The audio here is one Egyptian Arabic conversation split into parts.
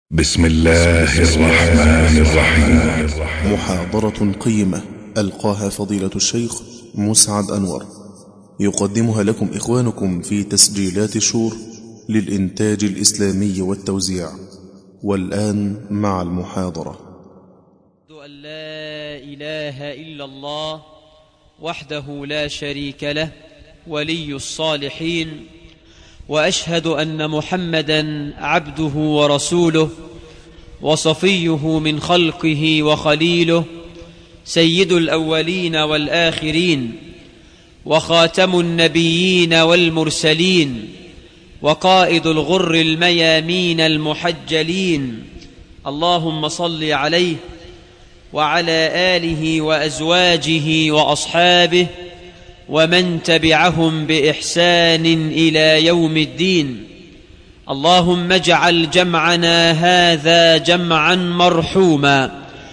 بسم الله الرحمن الرحيم محاضرة قيمة ألقاها فضيلة الشيخ مسعد أنور يقدمها لكم إخوانكم في تسجيلات الشور للإنتاج الإسلامي والتوزيع والآن مع المحاضرة أشهد أن لا إله إلا الله وحده لا شريك له ولي الصالحين وأشهد أن محمدا عبده ورسوله وصفيه من خلقه وخليله سيد الأولين والآخرين وخاتم النبيين والمرسلين وقائد الغر الميامين المحجلين اللهم صل عليه وعلى آله وأزواجه وأصحابه ومن تبعهم بإحسان إلى يوم الدين اللهم اجعل جمعنا هذا جمعا مرحوما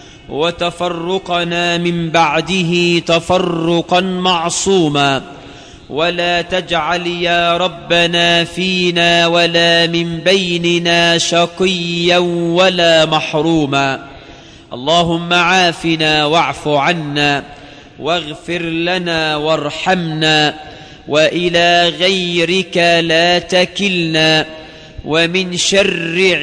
وتفرقنا من بعده تفرقا معصوما ولا تجعل يا ربنا فينا ولا من بيننا شقيا ولا محروما اللهم عافنا واعف عنا واغفر لنا وارحمنا والى غيرك لا تكلنا ومن شر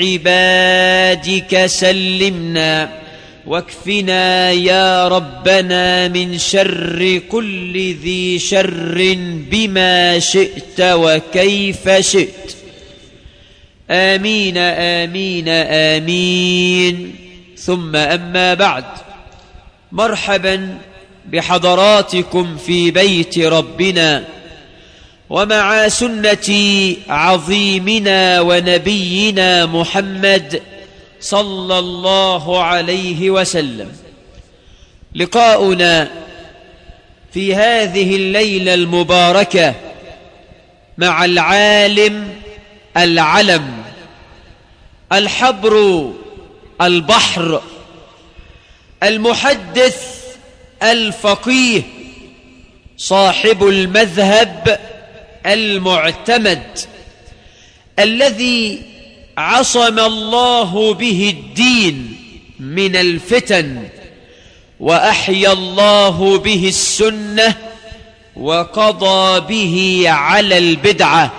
عبادك سلمنا واكفنا يا ربنا من شر كل ذي شر بما شئت وكيف شئت امين امين امين ثم اما بعد مرحبا بحضراتكم في بيت ربنا ومع سنة عظيمنا ونبينا محمد صلى الله عليه وسلم لقاؤنا في هذه الليلة المباركة مع العالم العلم الحبر البحر المحدث الفقيه صاحب المذهب المعتمد الذي عصم الله به الدين من الفتن وأحيا الله به السنة وقضى به على البدعة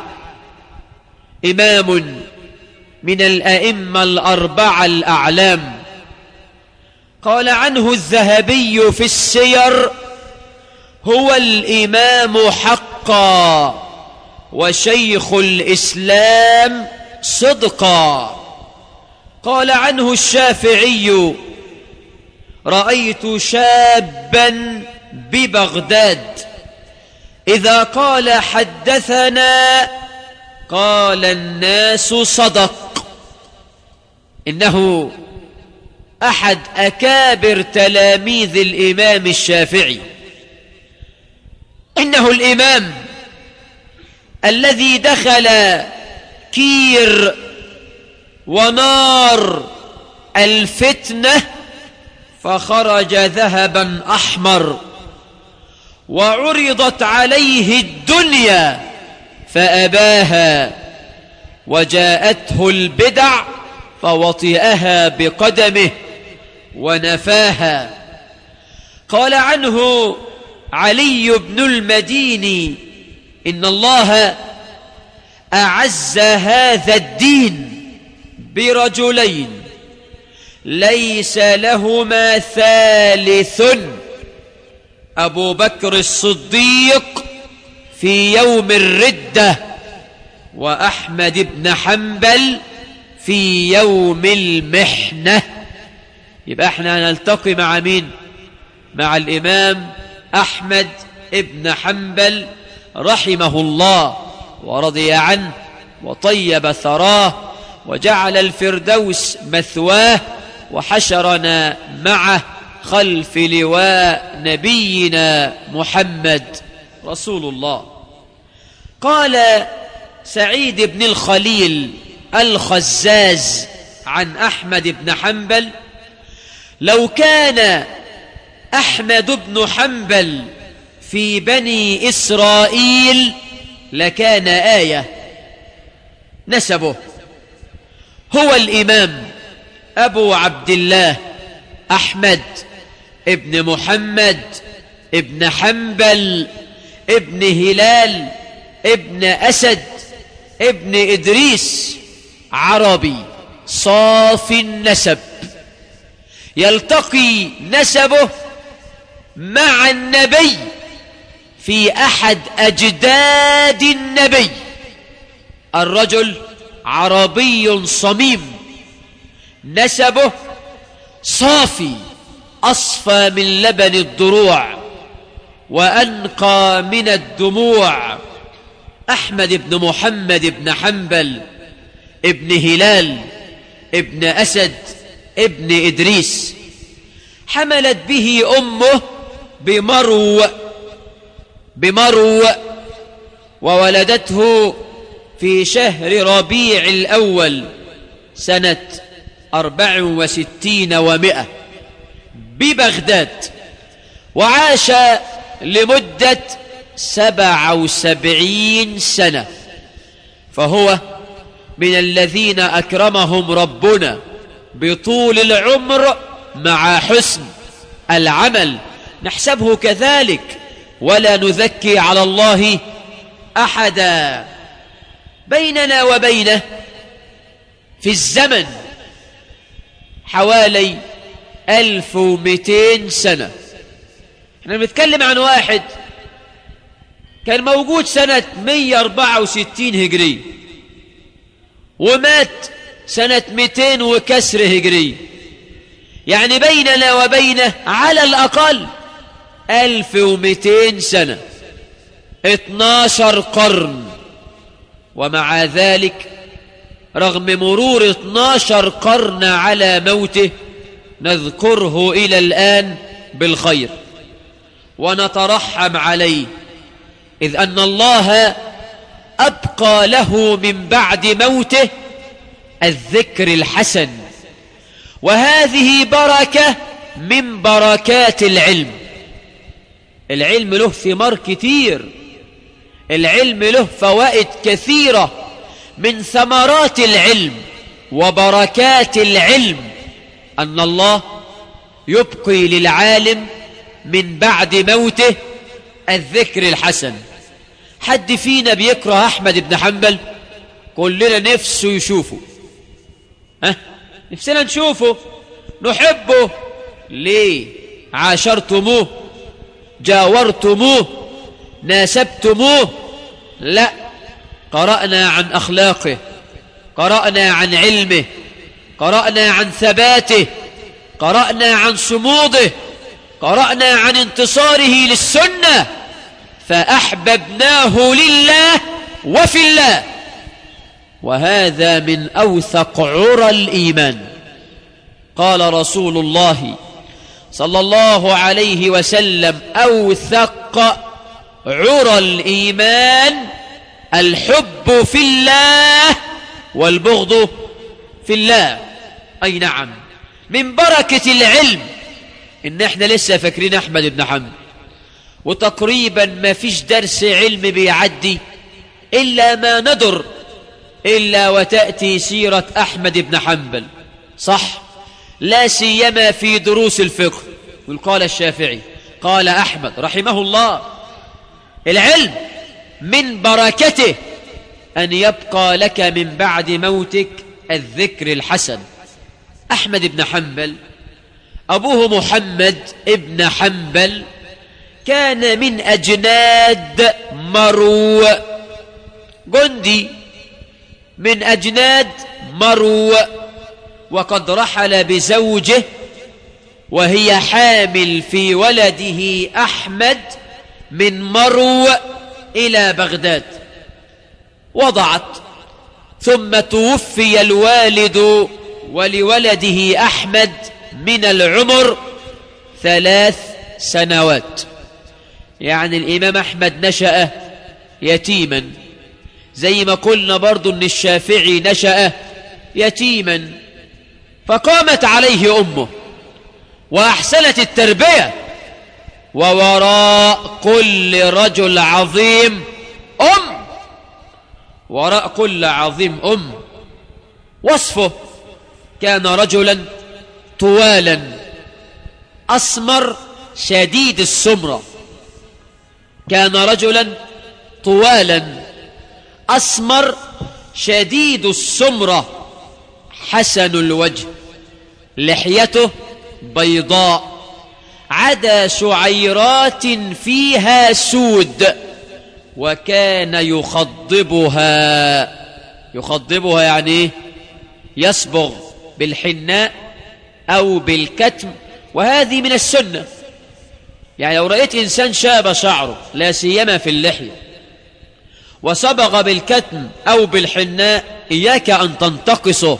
إمام من الأئمة الأربعة الأعلام قال عنه الذهبي في السير هو الإمام حقا وشيخ الإسلام صدقا قال عنه الشافعي رأيت شابا ببغداد إذا قال حدثنا قال الناس صدق إنه أحد أكابر تلاميذ الإمام الشافعي إنه الإمام الذي دخل كير ونار الفتنة فخرج ذهبا أحمر وعرضت عليه الدنيا فأباها وجاءته البدع فوطئها بقدمه ونفاها قال عنه علي بن المديني إن الله أعز هذا الدين برجلين ليس لهما ثالث أبو بكر الصديق في يوم الردة وأحمد بن حنبل في يوم المحنة يبقى احنا نلتقي مع مين مع الإمام أحمد ابن حنبل رحمه الله ورضي عنه وطيب ثراه وجعل الفردوس مثواه وحشرنا معه خلف لواء نبينا محمد رسول الله قال سعيد بن الخليل الخزاز عن أحمد بن حنبل لو كان أحمد بن حنبل في بني إسرائيل لكان آية نسبه هو الإمام أبو عبد الله أحمد ابن محمد ابن حنبل ابن هلال ابن أسد ابن إدريس عربي صافي النسب يلتقي نسبه مع النبي في أحد أجداد النبي الرجل عربي صميم نسبه صافي أصفى من لبن الضروع وأنقى من الدموع أحمد بن محمد بن حنبل ابن هلال ابن أسد ابن إدريس حملت به أمه بمرو بمرو وولدته في شهر ربيع الأول سنة أربع وستين ومائة ببغداد وعاش لمدة سبع وسبعين سنة فهو من الذين أكرمهم ربنا بطول العمر مع حسن العمل نحسبه كذلك ولا نذكي على الله أحدا بيننا وبينه في الزمن حوالي ألف ومئتين سنة احنا بنتكلم عن واحد كان موجود سنة 164 هجري ومات سنة 200 وكسر هجري يعني بيننا وبينه على الأقل 1200 سنة 12 قرن ومع ذلك رغم مرور 12 قرن على موته نذكره إلى الآن بالخير ونترحم عليه إذ أن الله أبقى له من بعد موته الذكر الحسن وهذه بركة من بركات العلم العلم له ثمار كتير العلم له فوائد كثيرة من ثمرات العلم وبركات العلم أن الله يبقي للعالم من بعد موته الذكر الحسن حد فينا بيكره أحمد بن حنبل كلنا نفسه يشوفه ها نفسنا نشوفه نحبه ليه عاشرتموه جاورتموه ناسبتموه لا قرأنا عن أخلاقه قرأنا عن علمه قرأنا عن ثباته قرأنا عن صموده قرأنا عن انتصاره للسنة فأحببناه لله وفي الله وهذا من أوثق عرى الإيمان قال رسول الله صلى الله عليه وسلم أوثق عرى الإيمان الحب في الله والبغض في الله أي نعم من بركة العلم إن إحنا لسه فاكرين أحمد بن حنبل وتقريبا ما فيش درس علم بيعدي إلا ما ندر إلا وتأتي سيرة أحمد بن حنبل صح لا سيما في دروس الفقه قال الشافعي قال أحمد رحمه الله العلم من بركته أن يبقى لك من بعد موتك الذكر الحسن أحمد بن حنبل أبوه محمد ابن حنبل كان من أجناد مرو جندي من أجناد مرو وقد رحل بزوجه وهي حامل في ولده أحمد من مرو إلى بغداد وضعت ثم توفي الوالد ولولده أحمد من العمر ثلاث سنوات يعني الإمام أحمد نشأ يتيما زي ما قلنا برضو أن الشافعي نشأ يتيما فقامت عليه أمه وأحسنت التربية ووراء كل رجل عظيم أم وراء كل عظيم أم وصفه كان رجلا طوالا أسمر شديد السمرة كان رجلا طوالا أسمر شديد السمرة حسن الوجه لحيته بيضاء عدا شعيرات فيها سود وكان يخضبها يخضبها يعني ايه يصبغ بالحناء أو بالكتم وهذه من السنة يعني لو رأيت إنسان شاب شعره لا سيما في اللحية وصبغ بالكتم أو بالحناء إياك أن تنتقصه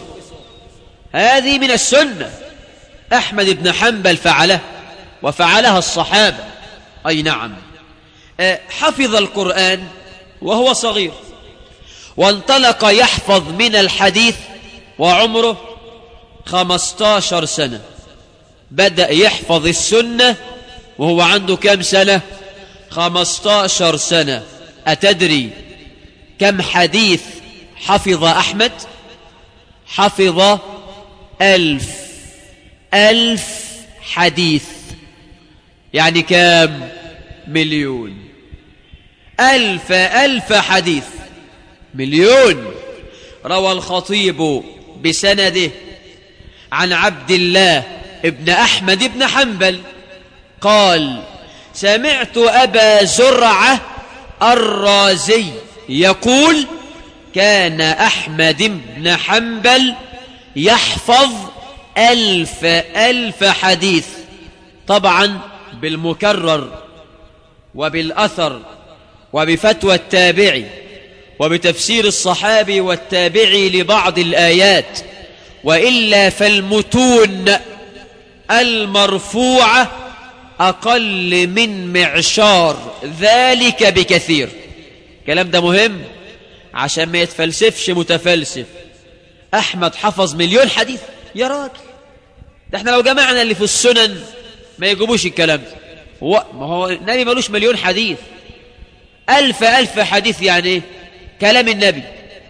هذه من السنة أحمد بن حنبل فعله وفعلها الصحابة أي نعم حفظ القرآن وهو صغير وانطلق يحفظ من الحديث وعمره خمستاشر سنة بدأ يحفظ السنة وهو عنده كم سنة خمستاشر سنة أتدري كم حديث حفظ أحمد حفظ ألف ألف حديث يعني كام مليون ألف ألف حديث مليون روى الخطيب بسنده عن عبد الله ابن أحمد بن حنبل قال سمعت أبا زرعة الرازي يقول كان أحمد بن حنبل يحفظ ألف ألف حديث طبعا بالمكرر وبالأثر وبفتوى التابعي وبتفسير الصحابي والتابعي لبعض الآيات وإلا فالمتون المرفوعة أقل من معشار ذلك بكثير كلام ده مهم عشان ما يتفلسفش متفلسف أحمد حفظ مليون حديث يا راجل ده احنا لو جمعنا اللي في السنن ما يجيبوش الكلام ده هو ما هو النبي ملوش مليون حديث ألف ألف حديث يعني ايه كلام النبي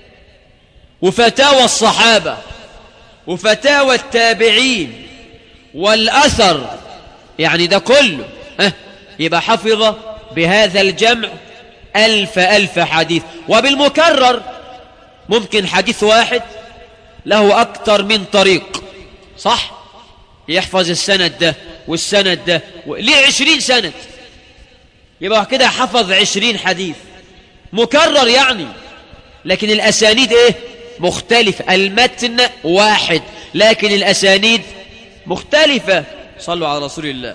وفتاوى الصحابة وفتاوى التابعين والأثر يعني ده كله أه يبقى حفظ بهذا الجمع ألف ألف حديث وبالمكرر ممكن حديث واحد له أكثر من طريق صح يحفظ السند ده والسند ده ليه عشرين سند يبقى كده حفظ عشرين حديث مكرر يعني لكن الأسانيد إيه مختلفة المتن واحد لكن الأسانيد مختلفة صلوا على رسول الله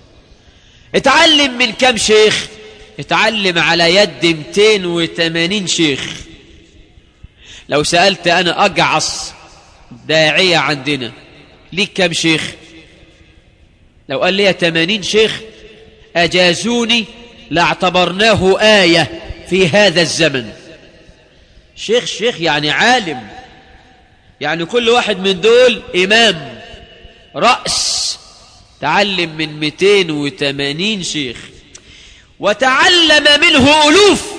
اتعلم من كم شيخ اتعلم على يد 280 شيخ لو سألت أنا أجعص داعية عندنا ليك كم شيخ لو قال لي 80 شيخ أجازوني لاعتبرناه آية في هذا الزمن شيخ شيخ يعني عالم يعني كل واحد من دول إمام رأس تعلم من 280 شيخ وتعلم منه ألوف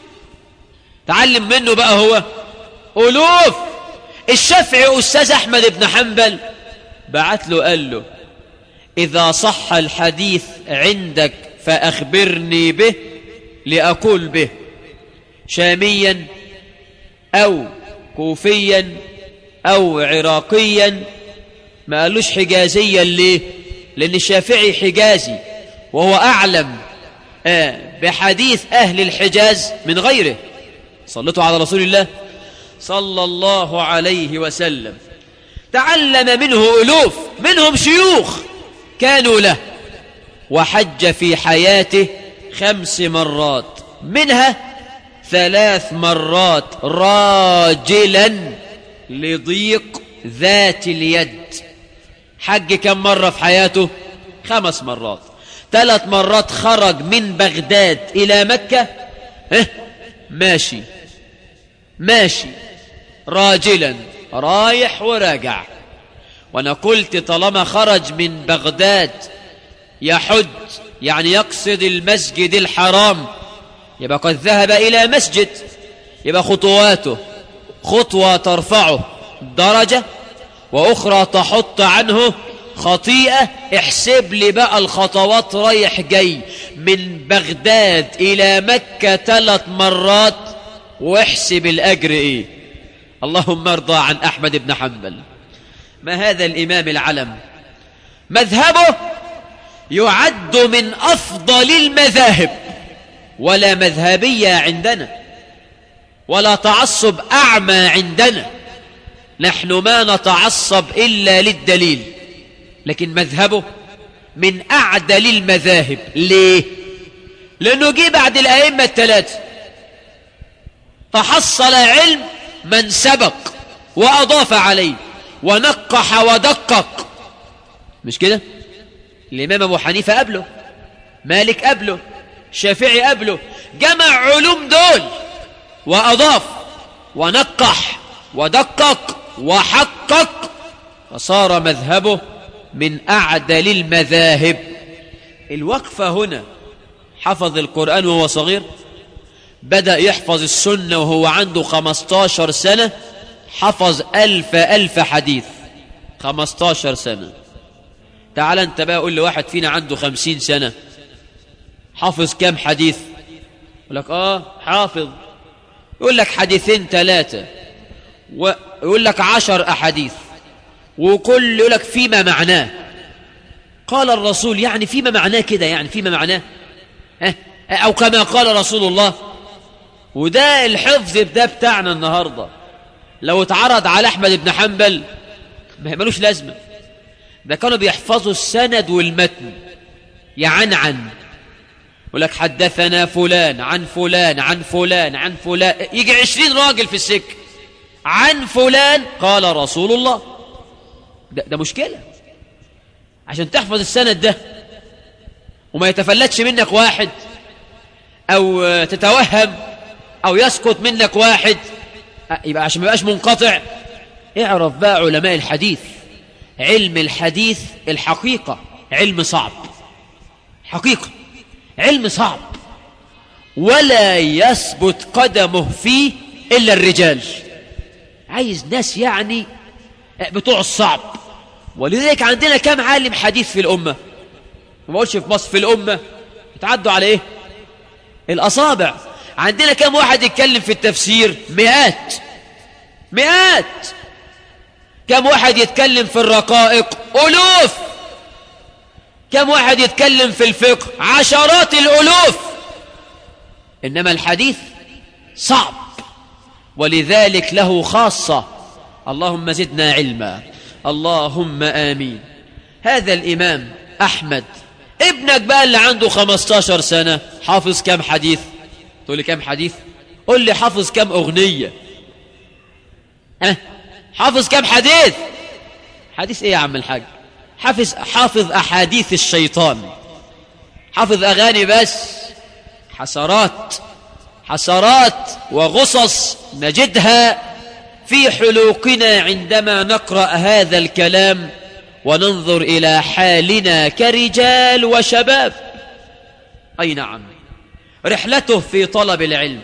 تعلم منه بقى هو ألوف الشافعي أستاذ أحمد بن حنبل بعت له قال له إذا صح الحديث عندك فأخبرني به لأقول به شاميا أو كوفيا أو عراقيا ما قالوش حجازيا ليه لأن الشافعي حجازي وهو أعلم آه بحديث أهل الحجاز من غيره صلتوا على رسول الله صلى الله عليه وسلم تعلم منه ألوف منهم شيوخ كانوا له وحج في حياته خمس مرات منها ثلاث مرات راجلا لضيق ذات اليد حج كم مرة في حياته خمس مرات ثلاث مرات خرج من بغداد إلى مكة اه ماشي ماشي راجلا رايح وراجع وانا قلت طالما خرج من بغداد يحج يعني يقصد المسجد الحرام يبقى قد ذهب إلى مسجد يبقى خطواته خطوة ترفعه درجة وأخرى تحط عنه خطيئة احسب لي بقى الخطوات رايح جاي من بغداد إلى مكة ثلاث مرات واحسب الأجر إيه اللهم ارضى عن أحمد بن حنبل ما هذا الإمام العلم مذهبه يعد من أفضل المذاهب ولا مذهبية عندنا ولا تعصب أعمى عندنا نحن ما نتعصب إلا للدليل لكن مذهبه من أعدل المذاهب ليه؟ لأنه جه بعد الأئمة الثلاثة فحصل علم من سبق وأضاف عليه ونقح ودقق مش كده؟ الإمام أبو حنيفة قبله مالك قبله الشافعي قبله جمع علوم دول وأضاف ونقح ودقق وحقق فصار مذهبه من أعدل المذاهب الوقفة هنا حفظ القرآن وهو صغير بدأ يحفظ السنة وهو عنده خمستاشر سنة حفظ ألف ألف حديث خمستاشر سنة تعال انت بقى قول لواحد فينا عنده خمسين سنة حافظ كم حديث يقول لك اه حافظ يقول لك حديثين ثلاثة ويقول لك عشر أحاديث وكل يقول لك فيما معناه قال الرسول يعني فيما معناه كده يعني فيما معناه ها أو كما قال رسول الله وده الحفظ ده بتاعنا النهاردة لو اتعرض على أحمد بن حنبل ما ملوش لازمة ده كانوا بيحفظوا السند والمتن يعنعن يقول لك حدثنا فلان عن فلان عن فلان عن فلان يجي عشرين راجل في السكة عن فلان قال رسول الله ده, ده مشكلة عشان تحفظ السند ده وما يتفلتش منك واحد أو تتوهم أو يسقط منك واحد يبقى عشان ما يبقاش منقطع اعرف بقى علماء الحديث علم الحديث الحقيقة علم صعب حقيقة علم صعب ولا يثبت قدمه فيه إلا الرجال عايز ناس يعني بتوع الصعب ولذلك عندنا كم عالم حديث في الأمة ما بقولش في مصر في الأمة يتعدوا على إيه الأصابع عندنا كم واحد يتكلم في التفسير مئات مئات كم واحد يتكلم في الرقائق ألوف كم واحد يتكلم في الفقه عشرات الألوف إنما الحديث صعب ولذلك له خاصة اللهم زدنا علما اللهم آمين هذا الإمام أحمد ابنك بقى اللي عنده 15 سنة حافظ كم حديث تقول لي كم حديث قل لي حافظ كم أغنية أه؟ حافظ كم حديث حديث ايه يا عم الحاج حافظ حافظ أحاديث الشيطان حافظ أغاني بس حسرات حسرات وغصص نجدها في حلوقنا عندما نقرأ هذا الكلام وننظر إلى حالنا كرجال وشباب أي نعم رحلته في طلب العلم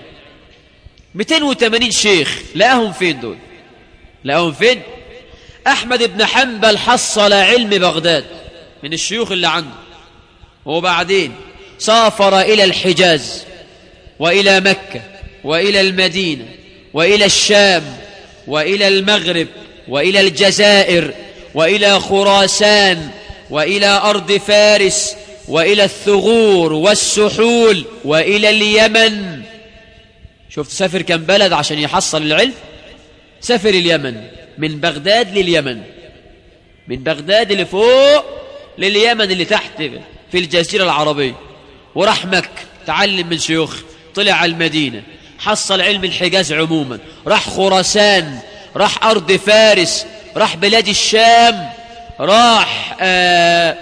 280 شيخ لقاهم فين دول لقاهم فين أحمد بن حنبل حصل علم بغداد من الشيوخ اللي عنده وبعدين سافر إلى الحجاز وإلى مكة وإلى المدينة وإلى الشام وإلى المغرب وإلى الجزائر وإلى خراسان وإلى أرض فارس وإلى الثغور والسحول وإلى اليمن شفت سافر كم بلد عشان يحصل العلم سافر اليمن من بغداد لليمن من بغداد اللي فوق لليمن اللي تحت في الجزيرة العربية وراح مكة تعلم من شيوخ طلع على المدينة حصل علم الحجاز عموما راح خراسان راح أرض فارس راح بلاد الشام راح آه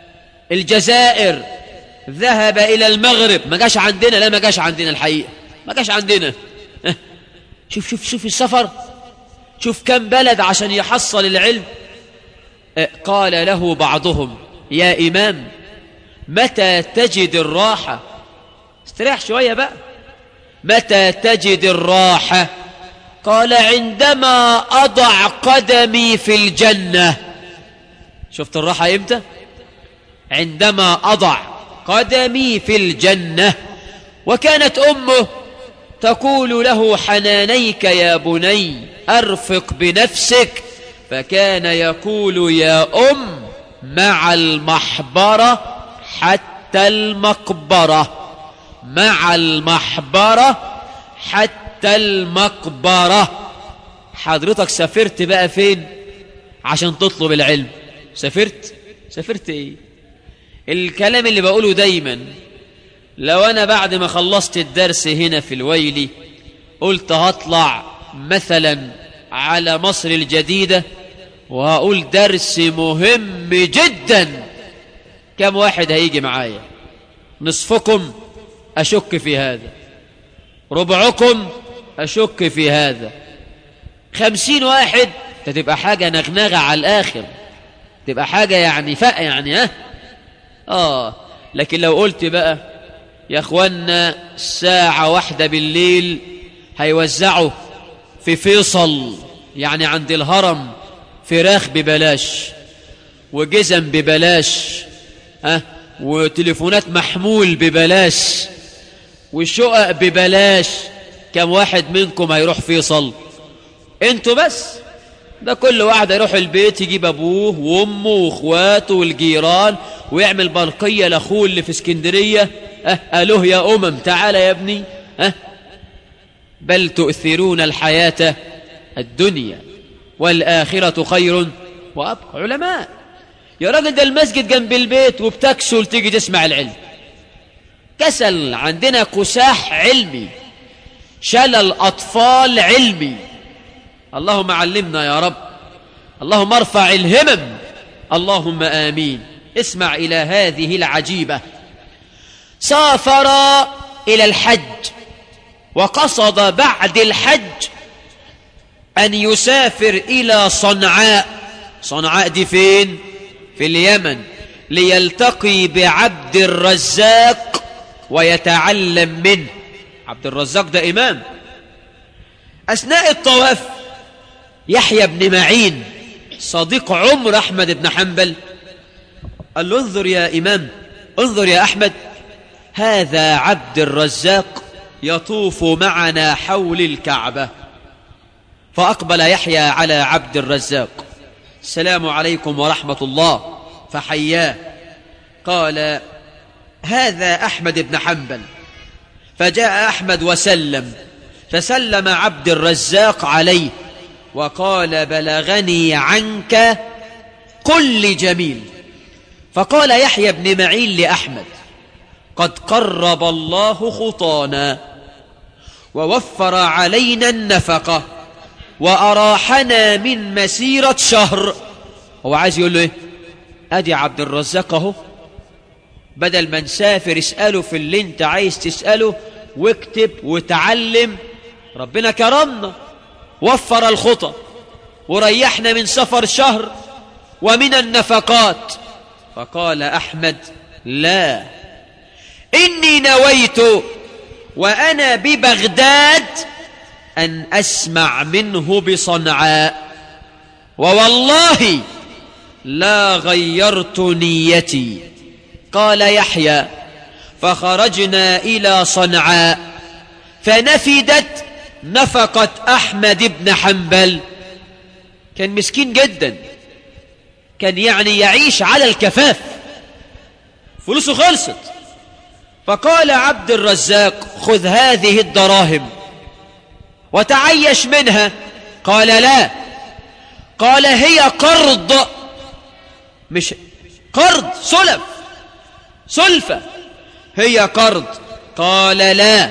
الجزائر ذهب إلى المغرب ما جاش عندنا لا ما جاش عندنا الحقيقة ما جاش عندنا شوف شوف شوف السفر شوف كم بلد عشان يحصل العلم قال له بعضهم يا إمام متى تجد الراحة استريح شوية بقى متى تجد الراحة قال عندما أضع قدمي في الجنة شفت الراحة إمتى عندما أضع قدمي في الجنة وكانت أمه تقول له حنانيك يا بني أرفق بنفسك فكان يقول يا أم مع المحبرة حتى المقبرة مع المحبرة حتى المقبرة حضرتك سافرت بقى فين عشان تطلب العلم سافرت سافرت ايه الكلام اللي بقوله دايما لو انا بعد ما خلصت الدرس هنا في الويلي قلت هطلع مثلا على مصر الجديدة وهقول درس مهم جدا كم واحد هيجي معايا نصفكم أشك في هذا ربعكم أشك في هذا خمسين واحد تبقى حاجة نغنغة على الآخر تبقى حاجة يعني فق يعني ها آه لكن لو قلت بقى يا أخوانا ساعة واحدة بالليل هيوزعوا في فيصل يعني عند الهرم فراخ ببلاش وجزم ببلاش ها وتليفونات محمول ببلاش وشقق ببلاش كم واحد منكم هيروح فيصل انتوا بس ده كل واحد هيروح البيت يجيب ابوه وامه واخواته والجيران ويعمل برقيه لاخوه اللي في اسكندريه اه الوه يا امم تعالى يا ابني اه بل تؤثرون الحياه الدنيا والاخره خير وابقى علماء يا راجل ده المسجد جنب البيت وبتكسل تيجي تسمع العلم كسل عندنا كساح علمي شلل أطفال علمي اللهم علمنا يا رب اللهم ارفع الهمم اللهم آمين اسمع إلى هذه العجيبة سافر إلى الحج وقصد بعد الحج أن يسافر إلى صنعاء صنعاء دي فين؟ في اليمن ليلتقي بعبد الرزاق ويتعلم منه عبد الرزاق ده إمام أثناء الطواف يحيى بن معين صديق عمر أحمد بن حنبل قال له انظر يا إمام انظر يا أحمد هذا عبد الرزاق يطوف معنا حول الكعبة فأقبل يحيى على عبد الرزاق السلام عليكم ورحمة الله فحياه قال هذا أحمد بن حنبل فجاء أحمد وسلم فسلم عبد الرزاق عليه وقال بلغني عنك كل جميل فقال يحيى بن معين لأحمد قد قرب الله خطانا ووفر علينا النفقة وأراحنا من مسيرة شهر هو عايز يقول له ايه ادي عبد الرزاق اهو بدل ما نسافر اسأله في اللي انت عايز تسأله واكتب وتعلم ربنا كرمنا وفر الخطى وريحنا من سفر شهر ومن النفقات فقال أحمد لا إني نويت وأنا ببغداد أن أسمع منه بصنعاء ووالله لا غيرت نيتي قال يحيى فخرجنا إلى صنعاء فنفدت نفقة أحمد بن حنبل كان مسكين جدا كان يعني يعيش على الكفاف فلوسه خلصت فقال عبد الرزاق خذ هذه الدراهم وتعيش منها قال لا قال هي قرض مش قرض سلف سلفة هي قرض قال لا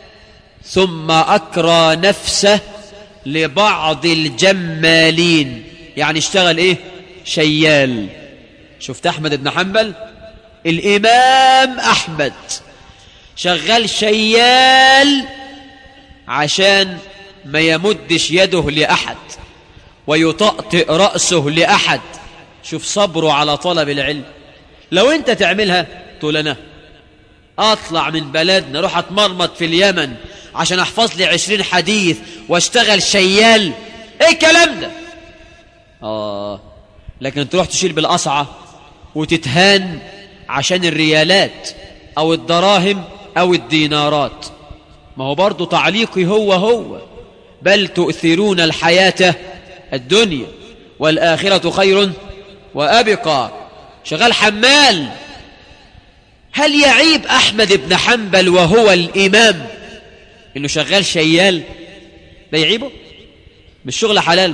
ثم أكرى نفسه لبعض الجمالين يعني اشتغل ايه شيال شفت أحمد بن حنبل الإمام أحمد شغال شيال عشان ما يمدش يده لأحد ويطأطئ رأسه لأحد شوف صبره على طلب العلم لو انت تعملها تقول انا اطلع من بلدنا اروح اتمرمط في اليمن عشان احفظ لي عشرين حديث واشتغل شيال ايه الكلام ده اه لكن تروح تشيل بالقصعة وتتهان عشان الريالات او الدراهم او الدينارات ما هو برضو تعليقي هو هو بل تؤثرون الحياة الدنيا والآخرة خير وأبقى شغال حمال هل يعيب أحمد بن حنبل وهو الإمام إنه شغال شيال ده يعيبه مش شغل حلال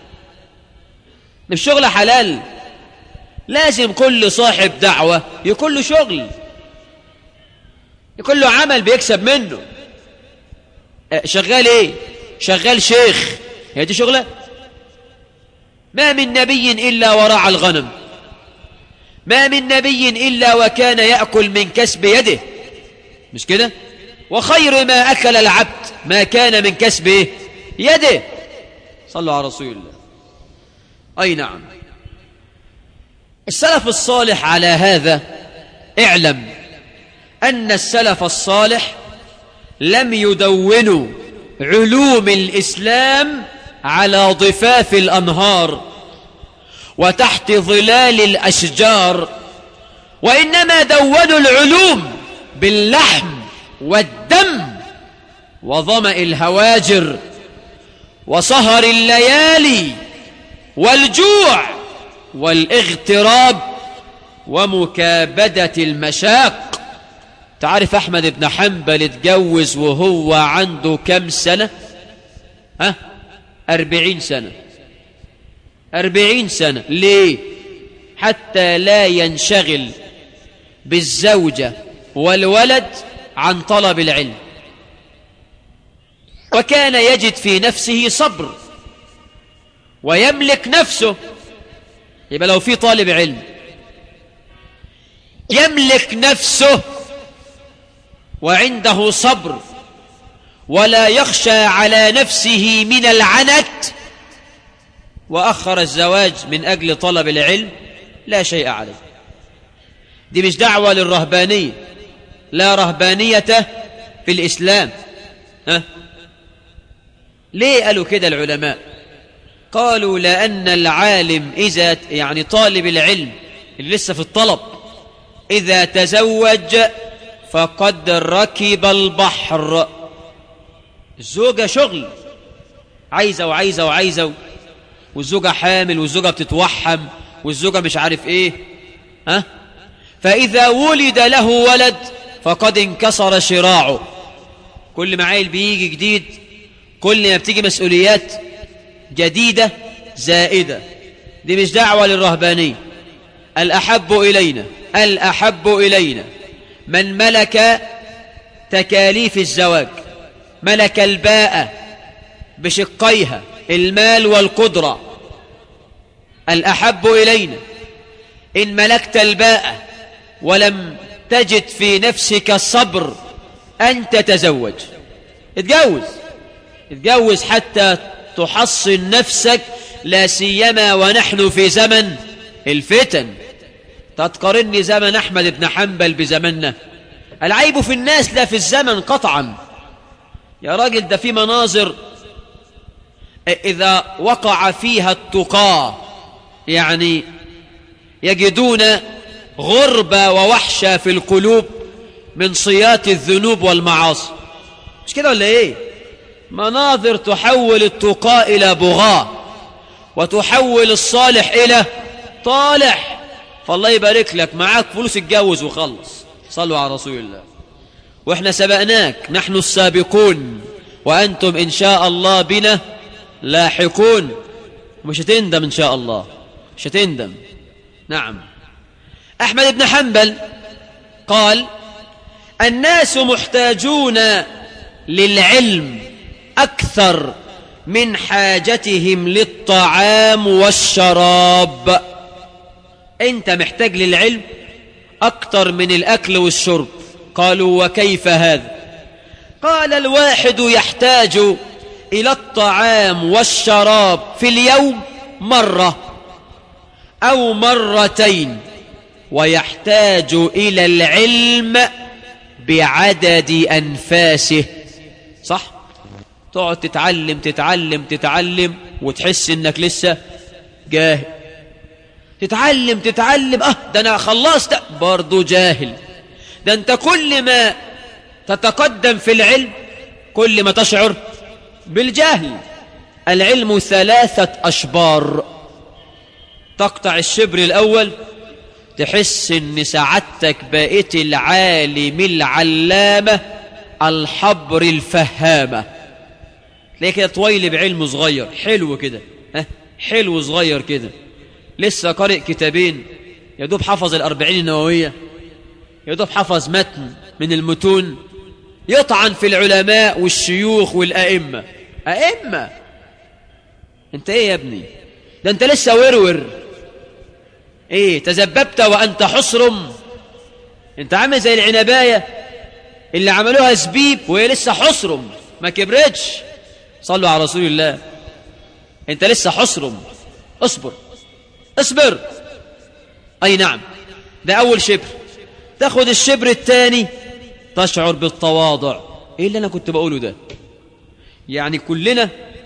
مش شغل حلال لازم كل صاحب دعوة يكون له شغل يكون له عمل بيكسب منه شغال ايه شغال شيخ هي دي شغله ما من نبي إلا ورع الغنم ما من نبي إلا وكان يأكل من كسب يده مش كده وخير ما أكل العبد ما كان من كسب يده صلوا على رسول الله أي نعم السلف الصالح على هذا اعلم أن السلف الصالح لم يدونوا علوم الإسلام على ضفاف الأنهار وتحت ظلال الأشجار وإنما دونوا العلوم باللحم والدم وظمأ الهواجر وسهر الليالي والجوع والاغتراب ومكابدة المشاق تعرف أحمد بن حنبل اتجوز وهو عنده كم سنة ها أربعين سنة أربعين سنة ليه حتى لا ينشغل بالزوجة والولد عن طلب العلم وكان يجد في نفسه صبر ويملك نفسه يبقى لو في طالب علم يملك نفسه وعنده صبر ولا يخشى على نفسه من العنت وأخر الزواج من أجل طلب العلم لا شيء عليه دي مش دعوة للرهبانية لا رهبانية في الإسلام ها؟ ليه قالوا كده العلماء قالوا لأن العالم إذا يعني طالب العلم اللي لسه في الطلب إذا تزوج فقد ركب البحر الزوجة شغل عايزة وعايزة وعايزة والزوجة حامل والزوجة بتتوحم والزوجة مش عارف ايه ها فإذا ولد له ولد فقد انكسر شراعه كل ما عيل بيجي جديد كل ما بتيجي مسؤوليات جديدة زائدة دي مش دعوة للرهبانية الأحب إلينا الأحب إلينا من ملك تكاليف الزواج ملك الباء بشقيها المال والقدرة الأحب إلينا إن ملكت الباء ولم تجد في نفسك الصبر أن تتزوج اتجوز اتجوز حتى تحصن نفسك لا سيما ونحن في زمن الفتن تتقارني زمن أحمد بن حنبل بزمننا العيب في الناس لا في الزمن قطعا يا راجل ده في مناظر إذا وقع فيها التقى يعني يجدون غربة ووحشة في القلوب من صيات الذنوب والمعاصي مش كده ولا ايه مناظر تحول التقى إلى بغاة وتحول الصالح إلى طالح فالله يبارك لك معاك فلوس اتجوز وخلص صلوا على رسول الله واحنا سبقناك نحن السابقون وأنتم إن شاء الله بنا لاحقون مش هتندم إن شاء الله مش هتندم نعم أحمد بن حنبل قال الناس محتاجون للعلم أكثر من حاجتهم للطعام والشراب أنت محتاج للعلم أكثر من الأكل والشرب قالوا وكيف هذا قال الواحد يحتاج إلى الطعام والشراب في اليوم مرة أو مرتين ويحتاج إلى العلم بعدد أنفاسه صح تقعد تتعلم تتعلم تتعلم وتحس انك لسه جاهل تتعلم تتعلم اه ده انا خلصت برضه جاهل ده انت كل ما تتقدم في العلم كل ما تشعر بالجهل العلم ثلاثة أشبار تقطع الشبر الأول تحس ان سعادتك بقيت العالم العلامة الحبر الفهامة تلاقي كده طويل بعلم صغير حلو كده ها حلو صغير كده لسه قارئ كتابين يا دوب حفظ الأربعين النووية يا دوب حفظ متن من المتون يطعن في العلماء والشيوخ والأئمة أئمة انت ايه يا ابني ده انت لسه ورور ايه تذببت وانت حصرم انت عامل زي العنباية اللي عملوها زبيب وهي لسه حصرم ما كبرتش صلوا على رسول الله انت لسه حصرم اصبر اصبر اي نعم ده اول شبر تاخد الشبر الثاني تشعر بالتواضع ايه اللي انا كنت بقوله ده يعني كلنا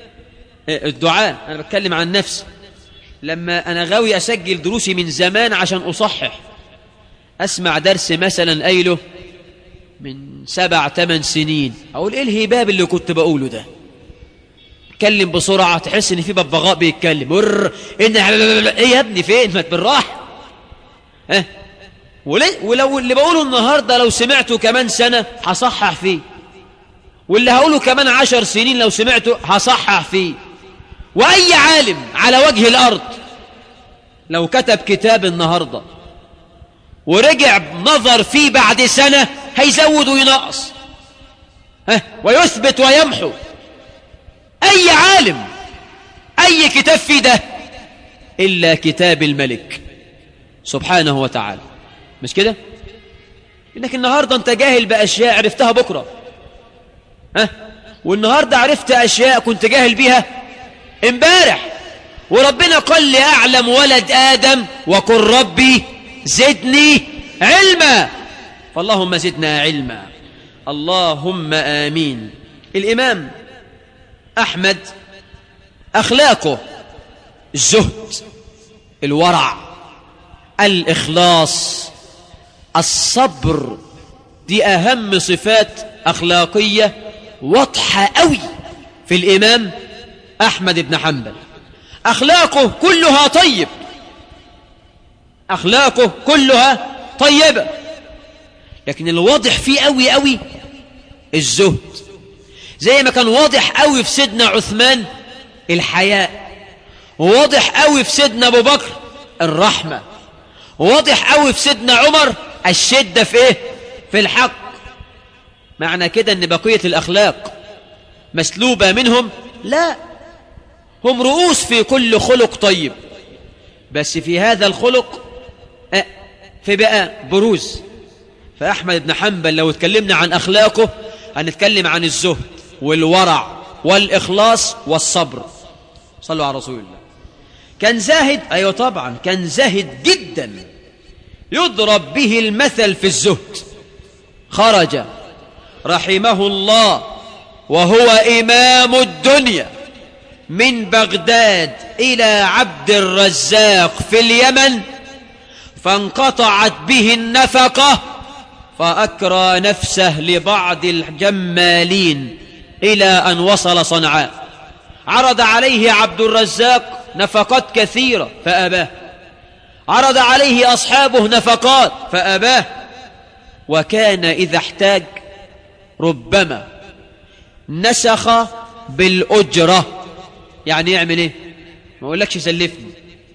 الدعاء انا بتكلم عن نفسي لما انا غاوي اسجل دروسي من زمان عشان اصحح اسمع درس مثلا قايله من سبع ثمان سنين اقول ايه الهباب اللي كنت بقوله ده اتكلم بسرعه تحس ان في ببغاء بيتكلم ور ان ايه يا ابني فين ما بالراحه ها وليه ولو اللي بقوله النهارده لو سمعته كمان سنه هصحح فيه واللي هقوله كمان عشر سنين لو سمعته هصحح فيه واي عالم على وجه الارض لو كتب كتاب النهارده ورجع نظر فيه بعد سنه هيزود وينقص ها ويثبت ويمحو اي عالم اي كتاب في ده الا كتاب الملك سبحانه وتعالى مش كده انك النهارده انت جاهل باشياء عرفتها بكره ها والنهارده عرفت اشياء كنت جاهل بيها امبارح وربنا قال لي اعلم ولد ادم وقل ربي زدني علما فاللهم زدنا علما اللهم امين الامام احمد اخلاقه الزهد الورع الاخلاص الصبر دي اهم صفات اخلاقيه واضحه قوي في الامام احمد بن حنبل اخلاقه كلها طيب اخلاقه كلها طيبه لكن الواضح فيه قوي قوي الزهد زي ما كان واضح قوي في سيدنا عثمان الحياء واضح قوي في سيدنا ابو بكر الرحمه واضح قوي في سيدنا عمر الشده في ايه في الحق معنى كده ان بقيه الاخلاق مسلوبه منهم لا هم رؤوس في كل خلق طيب بس في هذا الخلق أه في بقى بروز فأحمد بن حنبل لو اتكلمنا عن أخلاقه هنتكلم عن الزهد والورع والإخلاص والصبر صلوا على رسول الله كان زاهد أيوة طبعا كان زاهد جدا يضرب به المثل في الزهد خرج رحمه الله وهو إمام الدنيا من بغداد إلى عبد الرزاق في اليمن فانقطعت به النفقة فأكرى نفسه لبعض الجمالين إلى أن وصل صنعاء عرض عليه عبد الرزاق نفقات كثيرة فأباه عرض عليه أصحابه نفقات فأباه وكان إذا احتاج ربما نسخ بالأجرة يعني يعمل ايه ما اقولكش سلفني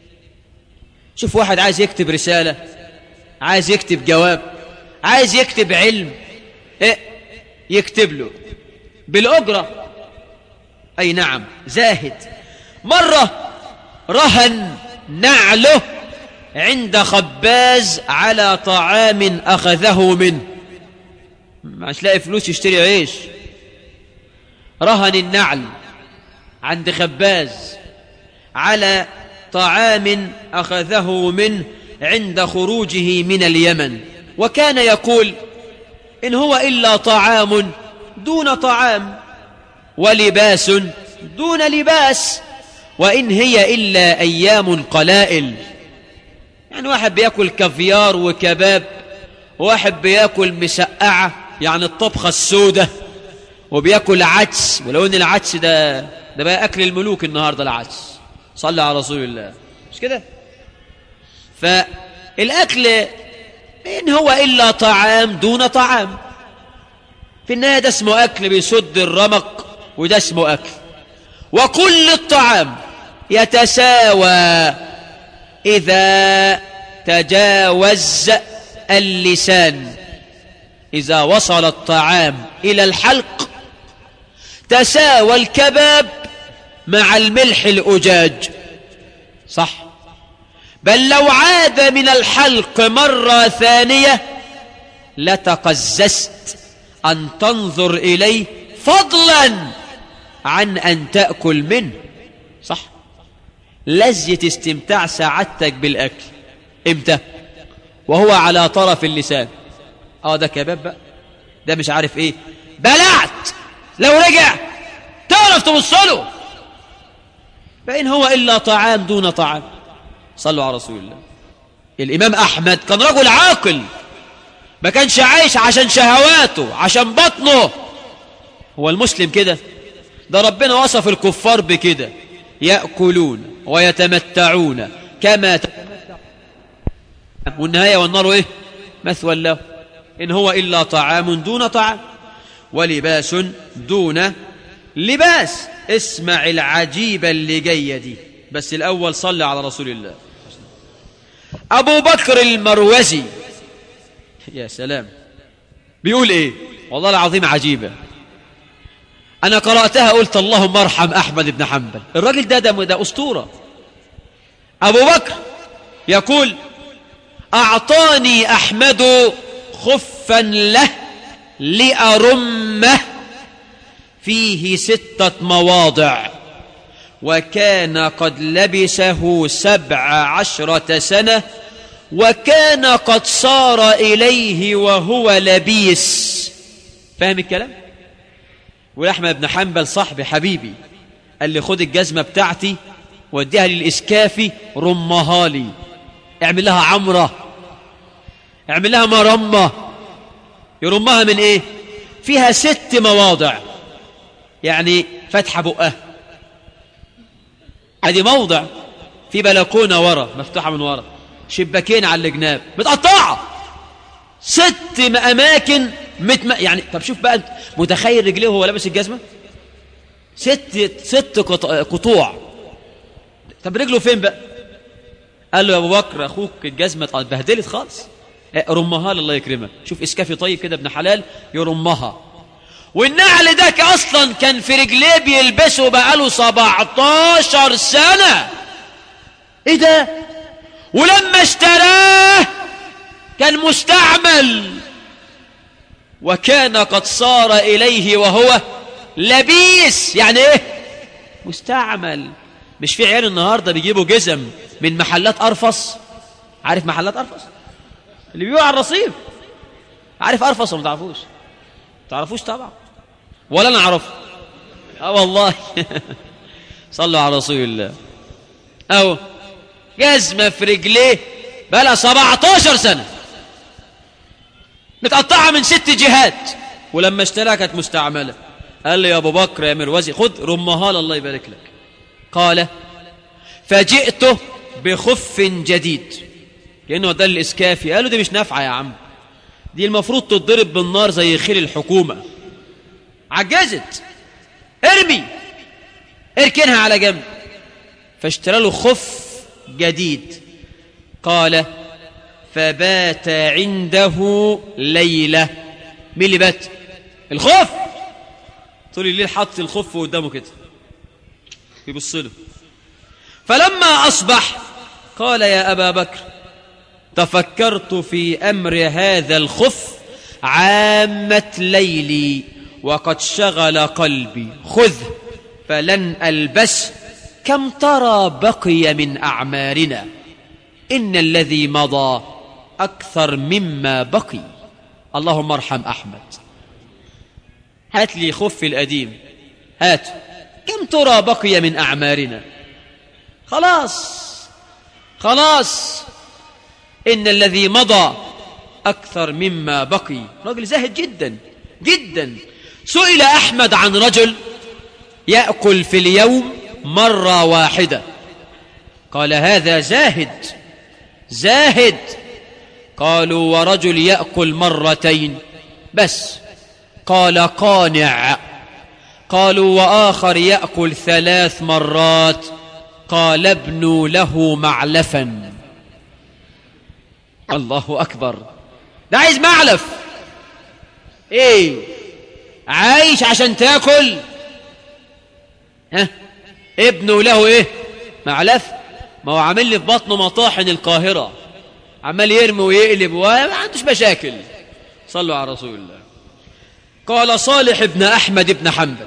شوف واحد عايز يكتب رسالة عايز يكتب جواب عايز يكتب علم ايه يكتب له بالأجرة أي نعم زاهد مرة رهن نعله عند خباز على طعام أخذه منه مش لاقي فلوس يشتري عيش رهن النعل عند خباز على طعام أخذه منه عند خروجه من اليمن وكان يقول إن هو إلا طعام دون طعام ولباس دون لباس وإن هي إلا أيام قلائل يعني واحد بياكل كافيار وكباب وواحد بياكل مسقعة يعني الطبخة السودة وبياكل عدس ولو ان العدس ده ده بقى اكل الملوك النهارده العدس صلى على رسول الله مش كده فالاكل ان هو الا طعام دون طعام في النهايه ده اسمه اكل بيسد الرمق وده اسمه اكل وكل الطعام يتساوى اذا تجاوز اللسان اذا وصل الطعام الى الحلق تساوى الكباب مع الملح الأجاج صح بل لو عاد من الحلق مرة ثانية لتقززت أن تنظر إليه فضلا عن أن تأكل منه صح لذة استمتاع سعادتك بالأكل امتى وهو على طرف اللسان اه ده كباب بقى ده مش عارف ايه بلعت لو رجع تعرف تبص له فإن هو إلا طعام دون طعام صلوا على رسول الله الإمام أحمد كان رجل عاقل ما كانش عايش عشان شهواته عشان بطنه هو المسلم كده ده ربنا وصف الكفار بكده يأكلون ويتمتعون كما تتمتع والنهاية والنار إيه مثوى له إن هو إلا طعام دون طعام ولباس دون لباس اسمع العجيبة اللي جاية دي بس الأول صلي على رسول الله أبو بكر المروزي يا سلام بيقول إيه والله العظيم عجيبة أنا قرأتها قلت اللهم ارحم أحمد بن حنبل الراجل ده ده, ده أسطورة أبو بكر يقول أعطاني أحمد خفا له لأرمه فيه ستة مواضع وكان قد لبسه سبع عشرة سنة وكان قد صار إليه وهو لبيس فاهم الكلام؟ والأحمد بن حنبل صاحبي حبيبي قال لي خد الجزمة بتاعتي وديها للإسكافي رمها لي اعمل لها عمرة اعمل لها مرمة يرمها من ايه فيها ست مواضع يعني فتحة بقها ادي موضع في بلكونة ورا مفتوحة من ورا شباكين على الجناب متقطعة ست أماكن متم... يعني طب شوف بقى انت متخيل رجليه وهو لابس الجزمة ست ست قط... قطوع طب رجله فين بقى قال له يا ابو بكر اخوك الجزمة اتبهدلت خالص رمها الله يكرمك شوف اسكافي طيب كده ابن حلال يرمها والنعل ده اصلا كان في رجليه بيلبسه بقاله 17 سنة ايه ده ولما اشتراه كان مستعمل وكان قد صار اليه وهو لبيس يعني ايه مستعمل مش في عيال النهارده بيجيبوا جزم من محلات ارفص عارف محلات ارفص اللي بيبيعوا على الرصيف عارف ارفص ولا ما تعرفوش تعرفوش طبعا ولا انا اعرفه اه والله صلوا على رسول الله اهو جزمه في رجليه بقى 17 سنه متقطعه من ست جهات ولما اشتراها كانت مستعمله قال لي يا ابو بكر يا مروزي خد رمها الله يبارك لك قال فجئته بخف جديد كانه ده الاسكافي قالوا دي مش نافعه يا عم دي المفروض تتضرب بالنار زي خيل الحكومه عجزت ارمي اركنها على جنب فاشترى له خف جديد قال فبات عنده ليلة مين اللي بات الخف طول الليل حط الخف قدامه كده يبص له فلما أصبح قال يا أبا بكر تفكرت في أمر هذا الخف عامة ليلي وقد شغل قلبي خذ فلن ألبس كم ترى بقي من أعمارنا إن الذي مضى أكثر مما بقي اللهم ارحم أحمد هات لي خف القديم هاتوا كم ترى بقي من أعمارنا خلاص خلاص إن الذي مضى أكثر مما بقي رجل زاهد جدا جدا سئل أحمد عن رجل يأكل في اليوم مرة واحدة قال هذا زاهد زاهد قالوا ورجل يأكل مرتين بس قال قانع قالوا وآخر يأكل ثلاث مرات قال ابنوا له معلفا الله أكبر ده عايز معلف ايه عايش عشان تاكل ها ابنه له ايه معلف ما هو عامل لي في بطنه مطاحن القاهرة عمال يرمي ويقلب وما عندوش مشاكل صلوا على رسول الله قال صالح بن أحمد بن حنبل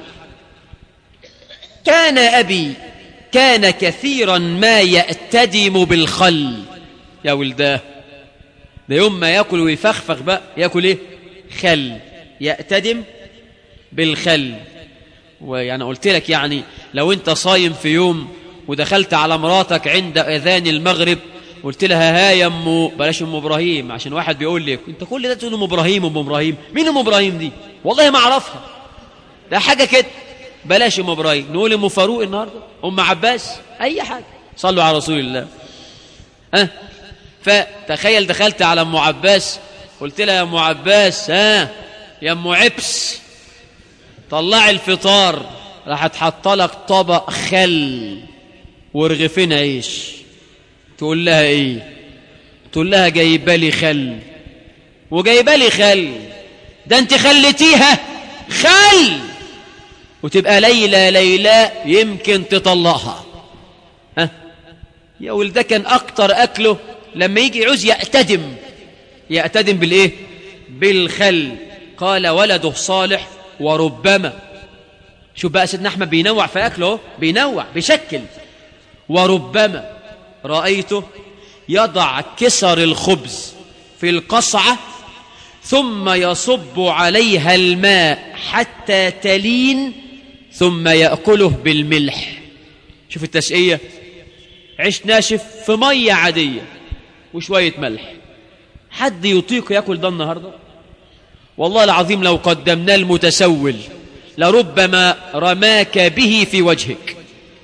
كان أبي كان كثيرا ما يأتدم بالخل يا ولداه ده يوم ما ياكل ويفخفخ بقى ياكل ايه خل يأتدم بالخل ويعني قلت لك يعني لو انت صايم في يوم ودخلت على مراتك عند اذان المغرب قلت لها ها يا ام بلاش ام ابراهيم عشان واحد بيقول لي انت كل ده تقول ام ابراهيم ام ابراهيم مين ام ابراهيم دي والله ما اعرفها ده حاجه كده بلاش ام ابراهيم نقول ام فاروق النهارده ام عباس اي حاجه صلوا على رسول الله ها فتخيل دخلت على ام عباس قلت لها يا ام عباس ها يا ام عبس طلعي الفطار راح تحط لك طبق خل ورغيفين عيش تقول لها ايه تقول لها جايبه لي خل وجايبه لي خل ده انت خلتيها خل وتبقى ليلى ليلى يمكن تطلقها ها يا ولد ده كان اكتر اكله لما يجي يعوز يأتدم يأتدم بالايه بالخل قال ولده صالح وربما شوف بقى سيدنا احمد بينوع في اكله بينوع بيشكل وربما رايته يضع كسر الخبز في القصعه ثم يصب عليها الماء حتى تلين ثم ياكله بالملح شوف التسقيه عيش ناشف في ميه عاديه وشويه ملح حد يطيق ياكل ده النهارده والله العظيم لو قدمناه المتسول لربما رماك به في وجهك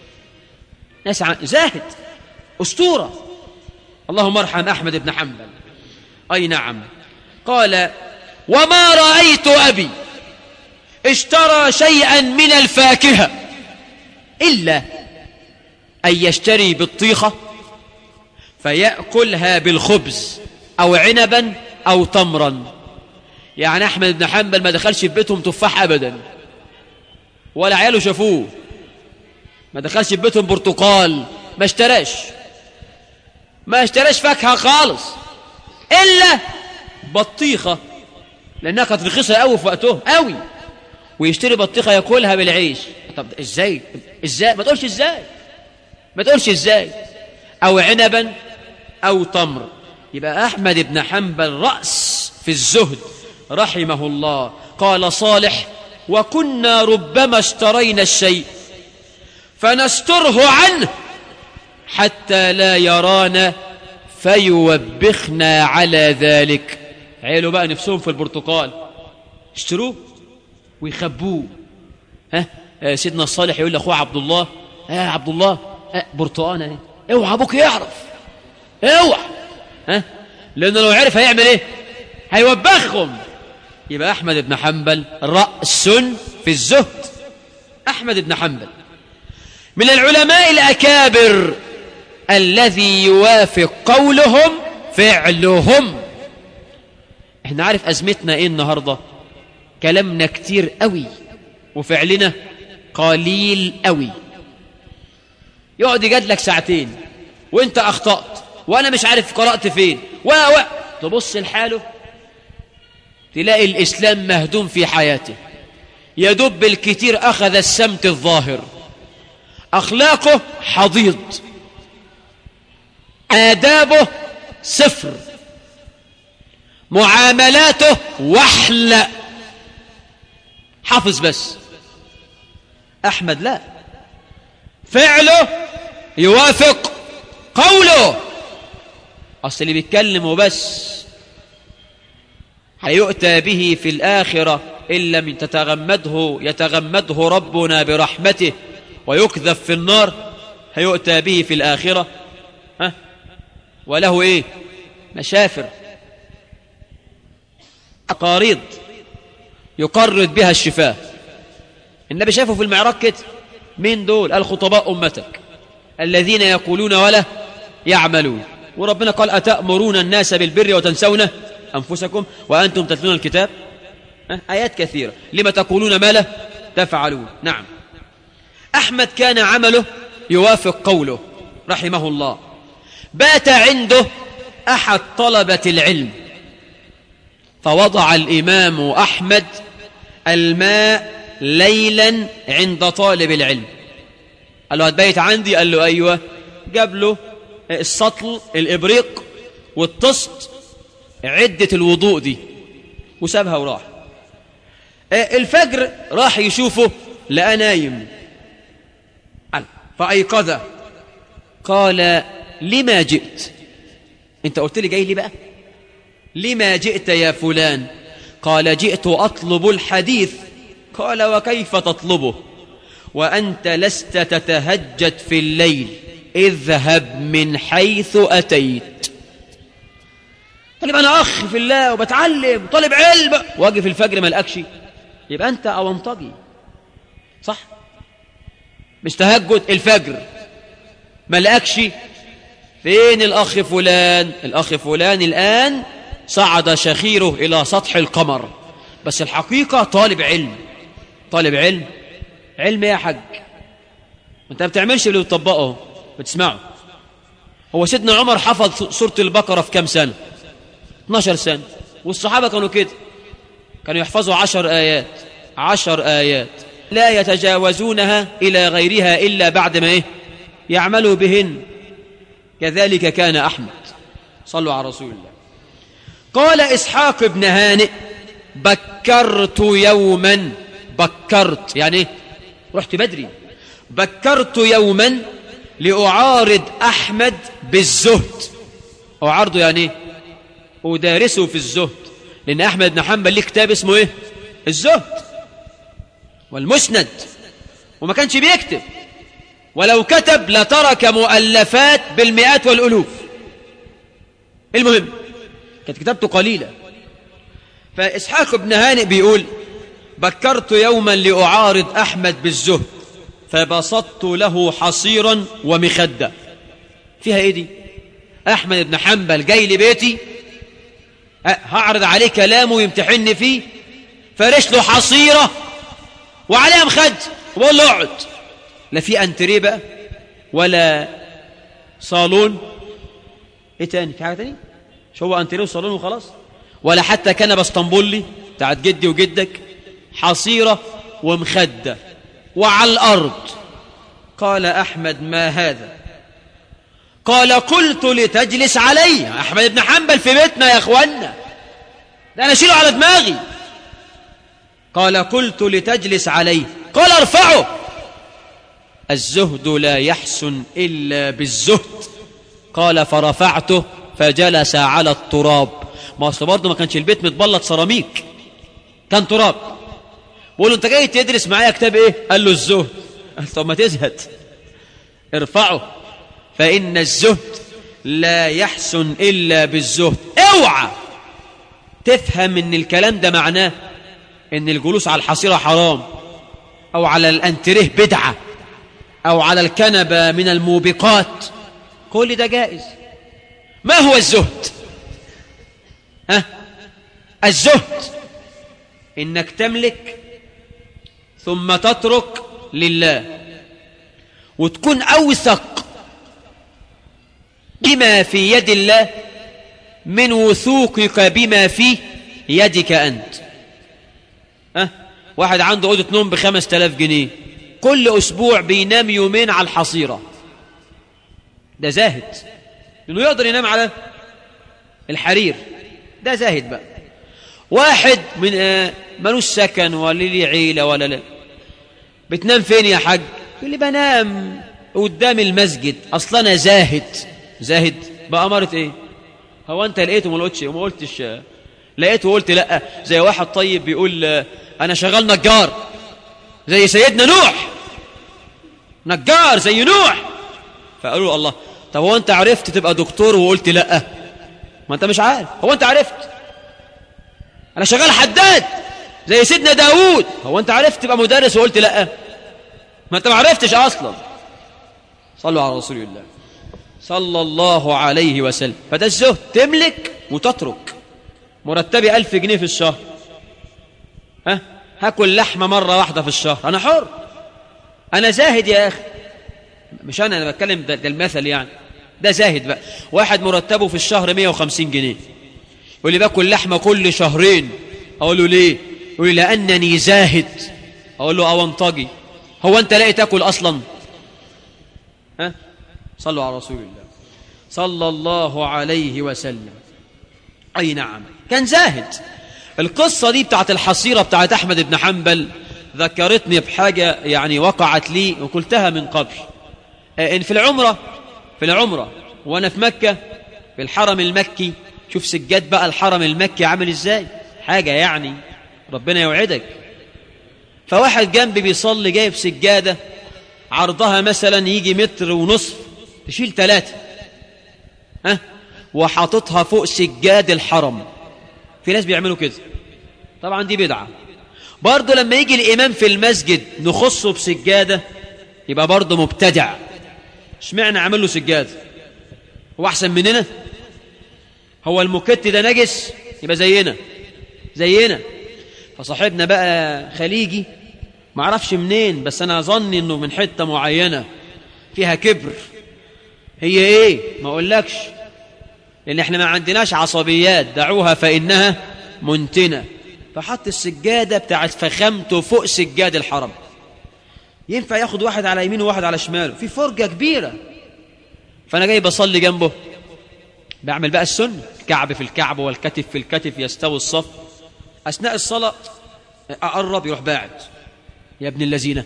ناس عن... زاهد أسطورة اللهم ارحم أحمد بن حنبل أي نعم قال وما رأيت أبي اشترى شيئا من الفاكهة إلا أن يشتري بالطيخة فيأكلها بالخبز أو عنبا أو تمرا يعني أحمد بن حنبل ما دخلش في بيتهم تفاح أبدا ولا عياله شافوه ما دخلش في بيتهم برتقال ما اشتراش ما اشتراش فاكهة خالص إلا بطيخة لأنها كانت رخيصة قوي في وقتهم قوي ويشتري بطيخة ياكلها بالعيش طب ازاي ازاي ما تقولش ازاي ما تقولش ازاي أو عنبا أو تمر يبقى أحمد بن حنبل رأس في الزهد رحمه الله قال صالح وكنا ربما اشترينا الشيء فنستره عنه حتى لا يرانا فيوبخنا على ذلك عيلوا بقى نفسهم في البرتقال اشتروه ويخبوه ها آه سيدنا الصالح يقول لاخوه عبد الله يا آه عبد الله آه برتقانه اهي اوعى ابوك يعرف اوعى ها لانه لو عرف هيعمل ايه هيوبخهم يبقى احمد بن حنبل راس في الزهد احمد بن حنبل من العلماء الاكابر الذي يوافق قولهم فعلهم احنا عارف ازمتنا ايه النهارده كلامنا كتير قوي وفعلنا قليل قوي يقعد يجادلك ساعتين وانت اخطأت وانا مش عارف قرأت فين و و تبص لحاله تلاقي الاسلام مهدوم في حياته يدب الكتير اخذ السمت الظاهر اخلاقه حضيض آدابه صفر معاملاته وحل حافظ بس أحمد لا فعله يوافق قوله أصل اللي بيتكلم وبس هيؤتى به في الآخرة إن لم تتغمده يتغمده ربنا برحمته ويكذب في النار هيؤتى به في الآخرة ها وله إيه مشافر أقاريض يقرد بها الشفاه النبي شافه في المعراج كده مين دول الخطباء أمتك الذين يقولون ولا يعملون وربنا قال أتأمرون الناس بالبر وتنسون أنفسكم وأنتم تتلون الكتاب أه؟ آيات كثيرة لما تقولون ما لا تفعلون نعم أحمد كان عمله يوافق قوله رحمه الله بات عنده أحد طلبة العلم فوضع الإمام أحمد الماء ليلا عند طالب العلم قال له هتبيت عندي قال له أيوة جاب له السطل الإبريق والطست عدة الوضوء دي وسابها وراح الفجر راح يشوفه لقى نايم قال فأيقظه قال لما جئت انت قلت لي جاي لي بقى لما جئت يا فلان قال جئت أطلب الحديث قال وكيف تطلبه وأنت لست تتهجد في الليل اذهب من حيث أتيت قال أنا أخ في الله وبتعلم طالب علم واجي في الفجر ما لقاكش يبقى أنت أونطجي صح مش تهجد الفجر ما لقاكش فين الأخ فلان الأخ فلان الآن صعد شخيره إلى سطح القمر بس الحقيقة طالب علم طالب علم علم يا حاج انت ما بتعملش اللي بتطبقه بتسمعه هو سيدنا عمر حفظ سورة البقرة في كام سنة 12 سنة والصحابة كانوا كده كانوا يحفظوا عشر آيات عشر آيات لا يتجاوزونها إلى غيرها إلا بعد ما إيه يعملوا بهن كذلك كان أحمد صلوا على رسول الله قال إسحاق بن هانئ بكرت يوما بكرت يعني إيه؟ رحت بدري بكرت يوما لأعارض أحمد بالزهد أعارضه يعني إيه؟ أدارسه في الزهد لأن أحمد بن حنبل ليه كتاب اسمه إيه الزهد والمسند وما كانش بيكتب ولو كتب لترك مؤلفات بالمئات والألوف المهم كانت كتابته قليلة فإسحاق بن هانئ بيقول بكرت يوما لأعارض أحمد بالزهد فبسطت له حصيرا ومخدة فيها ايه دي أحمد بن حنبل جاي لبيتي هعرض عليه كلامه ويمتحني فيه فرش له حصيرة وعليها مخد وبقول له اقعد لا في انتريه بقى ولا صالون ايه تاني في حاجه تاني مش هو انتريه وصالون وخلاص ولا حتى كنبه اسطنبولي بتاعت جدي وجدك حصيره ومخده وعلى الارض قال احمد ما هذا قال قلت لتجلس علي احمد بن حنبل في بيتنا يا اخوانا ده انا اشيله على دماغي قال قلت لتجلس عليه قال ارفعه الزهد لا يحسن إلا بالزهد قال فرفعته فجلس على التراب ما أصل برضه ما كانش البيت متبلط سيراميك كان تراب بقول له أنت جاي تدرس معايا كتاب إيه قال له الزهد قال طب ما تزهد ارفعه فإن الزهد لا يحسن إلا بالزهد اوعى تفهم ان الكلام ده معناه ان الجلوس على الحصيرة حرام او على الانتريه بدعة او على الكنبة من الموبقات كل ده جائز ما هو الزهد ها الزهد انك تملك ثم تترك لله وتكون اوثق بما في يد الله من وثوقك بما في يدك أنت أه؟ واحد عنده أوضة نوم بخمس تلاف جنيه كل أسبوع بينام يومين على الحصيرة ده زاهد إنه يقدر ينام على الحرير ده زاهد بقى واحد من آه ملوش سكن ولا ليه عيلة ولا لا بتنام فين يا حاج يقول لي بنام قدام المسجد اصلا انا زاهد زاهد بأمارة ايه هو انت لقيته ما قلتش ما قلتش لقيته وقلت لا زي واحد طيب بيقول آه، انا شغال نجار زي سيدنا نوح نجار زي نوح فقالوا له الله طب هو انت عرفت تبقى دكتور وقلت لا ما انت مش عارف هو انت عرفت انا شغال حداد زي سيدنا داوود هو انت عرفت تبقى مدرس وقلت لا ما انت ما عرفتش اصلا صلوا على رسول الله صلى الله عليه وسلم فده الزهد تملك وتترك مرتبي ألف جنيه في الشهر ها هاكل لحمة مرة واحدة في الشهر أنا حر أنا زاهد يا أخي مش أنا أنا بتكلم ده, ده المثل يعني ده زاهد بقى واحد مرتبه في الشهر 150 جنيه يقول لي باكل لحمة كل شهرين أقول له ليه يقول لي لأنني زاهد أقول له أونطجي هو أنت لاقي تاكل أصلا ها صلوا على رسول الله صلى الله عليه وسلم أي نعم كان زاهد القصة دي بتاعت الحصيرة بتاعت أحمد بن حنبل ذكرتني بحاجة يعني وقعت لي وقلتها من قبل آه، إن في العمرة في العمرة وأنا في مكة في الحرم المكي شوف سجاد بقى الحرم المكي عامل إزاي حاجة يعني ربنا يوعدك فواحد جنبي بيصلي جايب سجادة عرضها مثلا يجي متر ونصف تشيل ثلاثة ها وحاططها فوق سجاد الحرم في ناس بيعملوا كده طبعا دي بدعة برضه لما يجي الإمام في المسجد نخصه بسجادة يبقى برضه مبتدع اشمعنى عمل له سجادة هو أحسن مننا هو المكت ده نجس يبقى زينا زينا فصاحبنا بقى خليجي ما اعرفش منين بس انا اظني انه من حته معينه فيها كبر هي ايه ما اقولكش لان احنا ما عندناش عصبيات دعوها فانها منتنه فحط السجاده بتاعت فخامته فوق سجاد الحرم ينفع ياخد واحد على يمينه وواحد على شماله في فرجه كبيره فانا جاي بصلي جنبه بعمل بقى السنه الكعب في الكعب والكتف في الكتف يستوي الصف اثناء الصلاه اقرب يروح باعد يا ابن الذين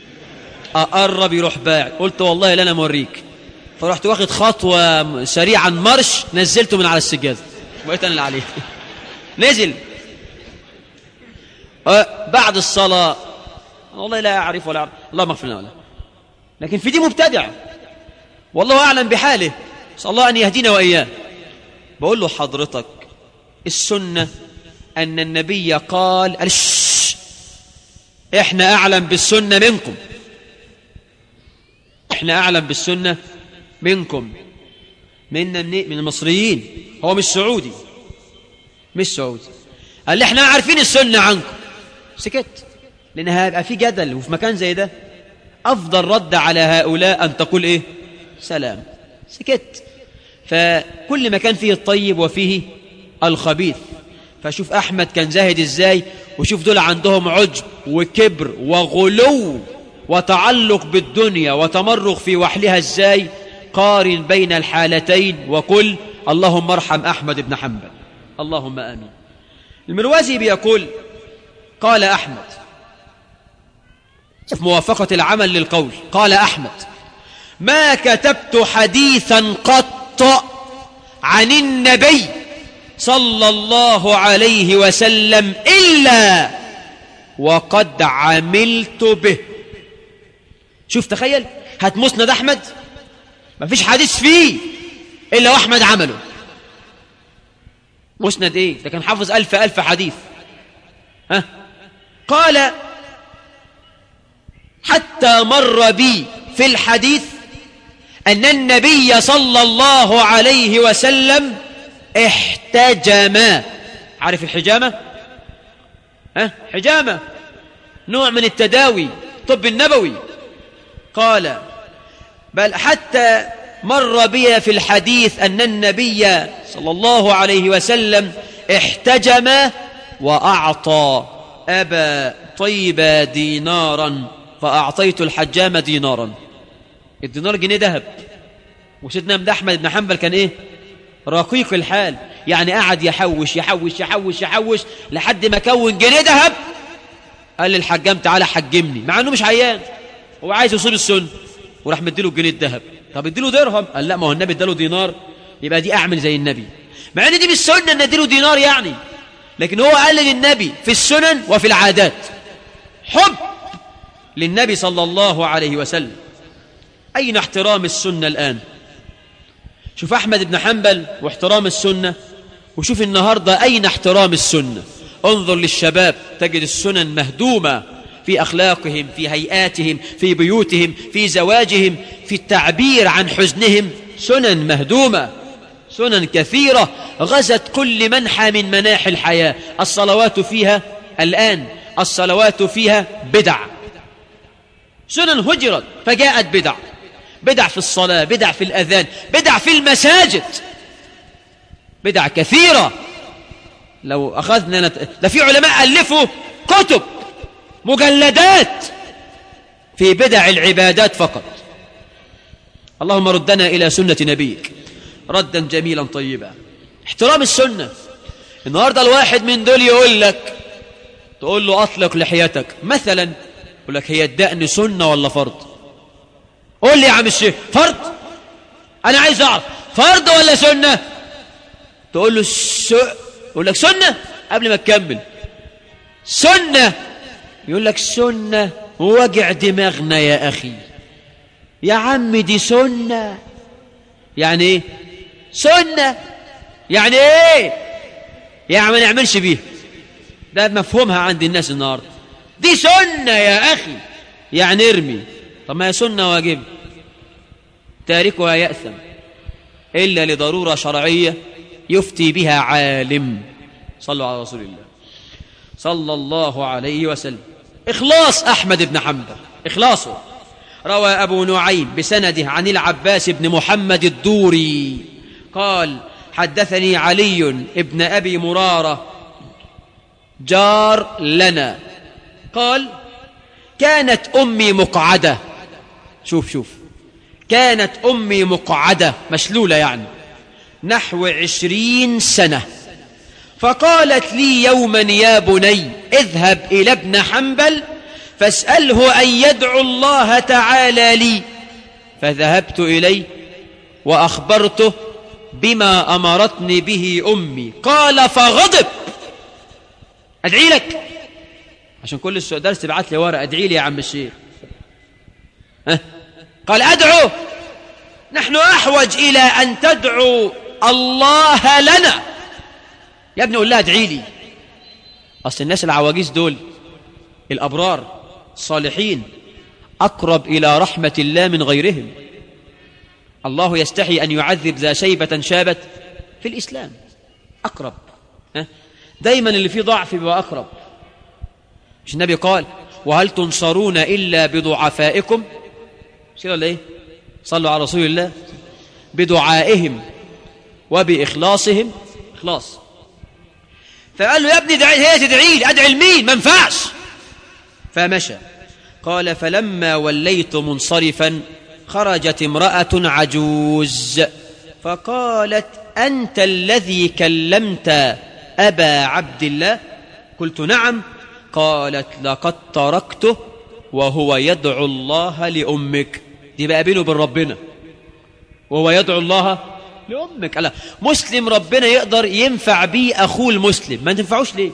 اقرب يروح باعد قلت والله لا انا موريك فرحت واخد خطوه سريعا مرش نزلته من على السجاده بقيت انا اللي عليه نزل أه، بعد الصلاه والله لا اعرف ولا اعرف اللهم اغفر لنا وله لكن في دي مبتدع والله اعلم بحاله نسال الله ان يهدينا واياه بقول له حضرتك السنه ان النبي قال قال "شش، احنا اعلم بالسنه منكم احنا اعلم بالسنه منكم منا من من المصريين هو مش سعودي مش سعودي قال لي احنا عارفين السنه عنكم سكت لان هيبقى في جدل وفي مكان زي ده افضل رد على هؤلاء ان تقول ايه سلام سكت فكل مكان فيه الطيب وفيه الخبيث فشوف احمد كان زاهد ازاي وشوف دول عندهم عجب وكبر وغلو وتعلق بالدنيا وتمرغ في وحلها ازاي قارن بين الحالتين وقل اللهم ارحم احمد بن حنبل اللهم امين المروزي بيقول قال احمد شوف موافقه العمل للقول قال احمد ما كتبت حديثا قط عن النبي صلى الله عليه وسلم إلا وقد عملت به شوف تخيل هات مسند أحمد ما فيش حديث فيه إلا وأحمد عمله مسند إيه ده كان حافظ ألف ألف حديث ها قال حتى مر بي في الحديث أن النبي صلى الله عليه وسلم احتجم عارف الحجامة؟ ها؟ حجامة نوع من التداوي الطب النبوي قال بل حتى مر بي في الحديث أن النبي صلى الله عليه وسلم احتجم وأعطى أبا طيب دينارا فأعطيت الحجام دينارا الدينار جنيه ذهب وسيدنا ابن أحمد بن حنبل كان إيه رقيق الحال يعني قعد يحوش يحوش يحوش يحوش لحد ما كون جنيه ذهب قال للحجام تعالى حجمني مع انه مش عيان هو عايز يصيب السنه وراح مديله الجنيه الذهب طب اديله درهم قال لا ما هو النبي اداله دينار يبقى دي اعمل زي النبي مع ان دي مش سنه ان اديله دينار يعني لكن هو قال للنبي في السنن وفي العادات حب للنبي صلى الله عليه وسلم أين احترام السنة الآن شوف أحمد بن حنبل واحترام السنة وشوف النهاردة أين احترام السنة انظر للشباب تجد السنن مهدومة في أخلاقهم في هيئاتهم في بيوتهم في زواجهم في التعبير عن حزنهم سنن مهدومة سنن كثيرة غزت كل منحى من مناحي الحياة الصلوات فيها الآن الصلوات فيها بدع سنن هجرت فجاءت بدع بدع في الصلاة بدع في الأذان بدع في المساجد بدع كثيرة لو أخذنا نت... ده في علماء ألفوا كتب مجلدات في بدع العبادات فقط اللهم ردنا إلى سنة نبيك ردا جميلا طيبا احترام السنة النهاردة الواحد من دول يقول لك تقول له أطلق لحيتك مثلا يقول لك هي الدقن سنة ولا فرض قول لي يا عم الشيخ فرض أنا عايز أعرف فرض ولا سنة تقول له س... يقول لك سنة قبل ما تكمل سنة يقول لك سنة وجع دماغنا يا أخي يا عم دي سنة يعني ايه سنة يعني ايه يعني ما نعملش بيها ده مفهومها عند الناس النهاردة دي سنة يا أخي يعني ارمي طب ما هي سنة واجب تاركها يأثم إلا لضرورة شرعية يفتي بها عالم صلوا على رسول الله صلى الله عليه وسلم إخلاص أحمد بن حنبل إخلاصه روى أبو نعيم بسنده عن العباس بن محمد الدوري قال حدثني علي ابن أبي مرارة جار لنا قال كانت أمي مقعدة شوف شوف كانت أمي مقعدة مشلولة يعني نحو عشرين سنة فقالت لي يوما يا بني اذهب إلى ابن حنبل فاسأله أن يدعو الله تعالى لي فذهبت إليه وأخبرته بما أمرتني به أمي قال فغضب أدعي لك عشان كل درس تبعت لي ورقة أدعي لي يا عم الشيخ ها؟ قال أدعو نحن أحوج إلى أن تدعو الله لنا يا ابني قول لها ادعي لي أصل الناس العواجيز دول الأبرار الصالحين أقرب إلى رحمة الله من غيرهم الله يستحي أن يعذب ذا شيبة شابت في الإسلام أقرب ها؟ دايما اللي فيه ضعف بيبقى أقرب مش النبي قال وهل تنصرون إلا بضعفائكم مش كده ولا إيه صلوا على رسول الله بدعائهم وبإخلاصهم إخلاص فقال له يا ابني دعي هي تدعي لي أدعي لمين ما ينفعش فمشى قال فلما وليت منصرفا خرجت امرأة عجوز فقالت أنت الذي كلمت أبا عبد الله قلت نعم قالت لقد تركته وهو يدعو الله لأمك دي بقى بينه وبين ربنا وهو يدعو الله لأمك لا مسلم ربنا يقدر ينفع بيه أخوه المسلم ما تنفعوش ليه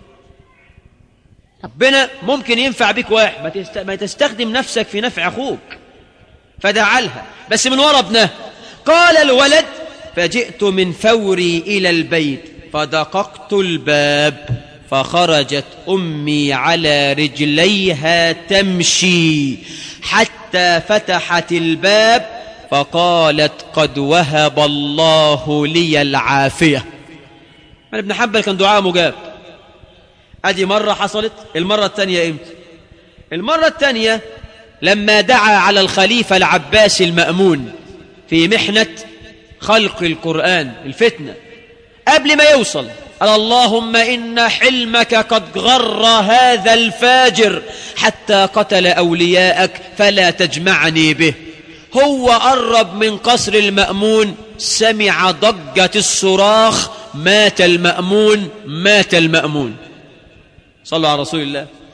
ربنا ممكن ينفع بك واحد ما, تست... ما تستخدم نفسك في نفع أخوك فدعا لها بس من ورا ابنه قال الولد فجئت من فوري إلى البيت فدققت الباب فخرجت أمي على رجليها تمشي حتى فتحت الباب فقالت قد وهب الله لي العافية من ابن حنبل كان دعاء مجاب ادي مرة حصلت المرة الثانية امتى المرة الثانية لما دعا على الخليفة العباس المأمون في محنة خلق القرآن الفتنة قبل ما يوصل قال اللهم إن حلمك قد غر هذا الفاجر حتى قتل أولياءك فلا تجمعني به هو قرب من قصر المأمون سمع ضجة الصراخ مات المأمون مات المأمون صلوا على رسول الله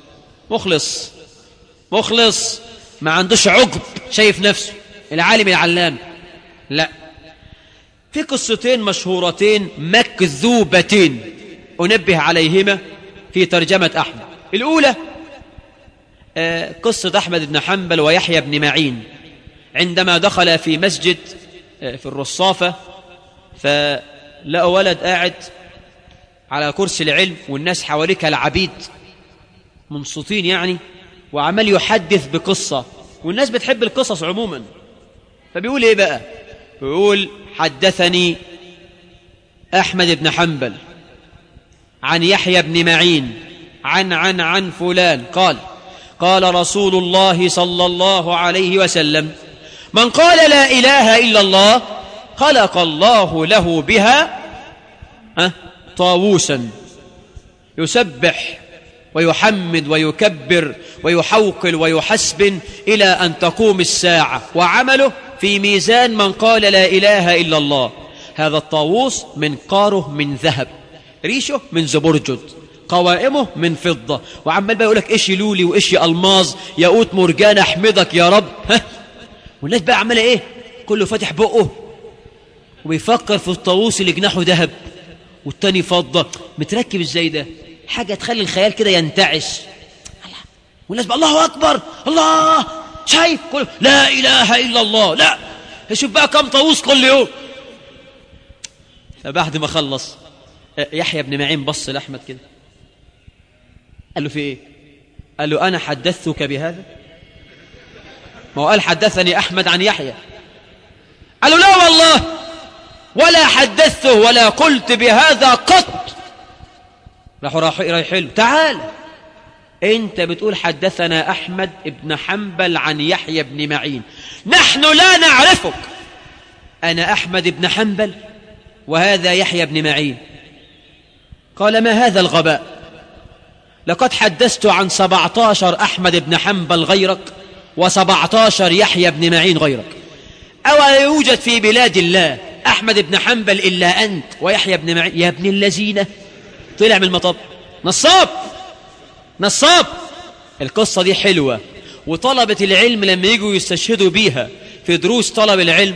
مخلص مخلص ما عندوش عجب شايف نفسه العالم العلام لا في قصتين مشهورتين مكذوبتين أنبه عليهما في ترجمة أحمد الأولى آه، قصة أحمد بن حنبل ويحيى بن معين عندما دخل في مسجد آه، في الرصافة فلقى ولد قاعد على كرسي العلم والناس حواليه كالعبيد منصوتين يعني وعمال يحدث بقصة والناس بتحب القصص عموما فبيقول ايه بقى بيقول حدثني أحمد بن حنبل عن يحيى بن معين عن عن عن فلان قال قال رسول الله صلى الله عليه وسلم من قال لا إله إلا الله خلق الله له بها أه طاووسا يسبح ويحمد ويكبر ويحوقل ويحسبن إلى أن تقوم الساعة وعمله في ميزان من قال لا إله إلا الله هذا الطاووس منقاره من ذهب ريشه من زبرجد قوائمه من فضة وعمال بقى يقولك إيش لولي وإيش ألماظ ياقوت مرجان أحمدك يا رب ها والناس بقى عمالة إيه كله فاتح بقه وبيفكر في الطاووس اللي جناحه ذهب والتاني فضة متركب ازاي ده حاجة تخلي الخيال كده ينتعش والناس بقى الله أكبر الله شايف كل لا إله إلا الله لا شوف بقى كم طاووس كل يوم فبعد ما خلص يحيى بن معين بص لأحمد كده قال له في ايه قال له أنا حدثتك بهذا ما هو قال حدثني أحمد عن يحيى قال له لا والله ولا حدثته ولا قلت بهذا قط راحوا رايحين له تعال انت بتقول حدثنا احمد بن حنبل عن يحيى بن معين نحن لا نعرفك انا احمد بن حنبل وهذا يحيى بن معين قال ما هذا الغباء لقد حدثت عن سبعتاشر احمد بن حنبل غيرك وسبعتاشر يحيى بن معين غيرك او يوجد في بلاد الله احمد بن حنبل الا انت ويحيى بن معين يا ابن الذين طلع من المطب نصاب نصاب القصة دي حلوة وطلبة العلم لما يجوا يستشهدوا بيها في دروس طلب العلم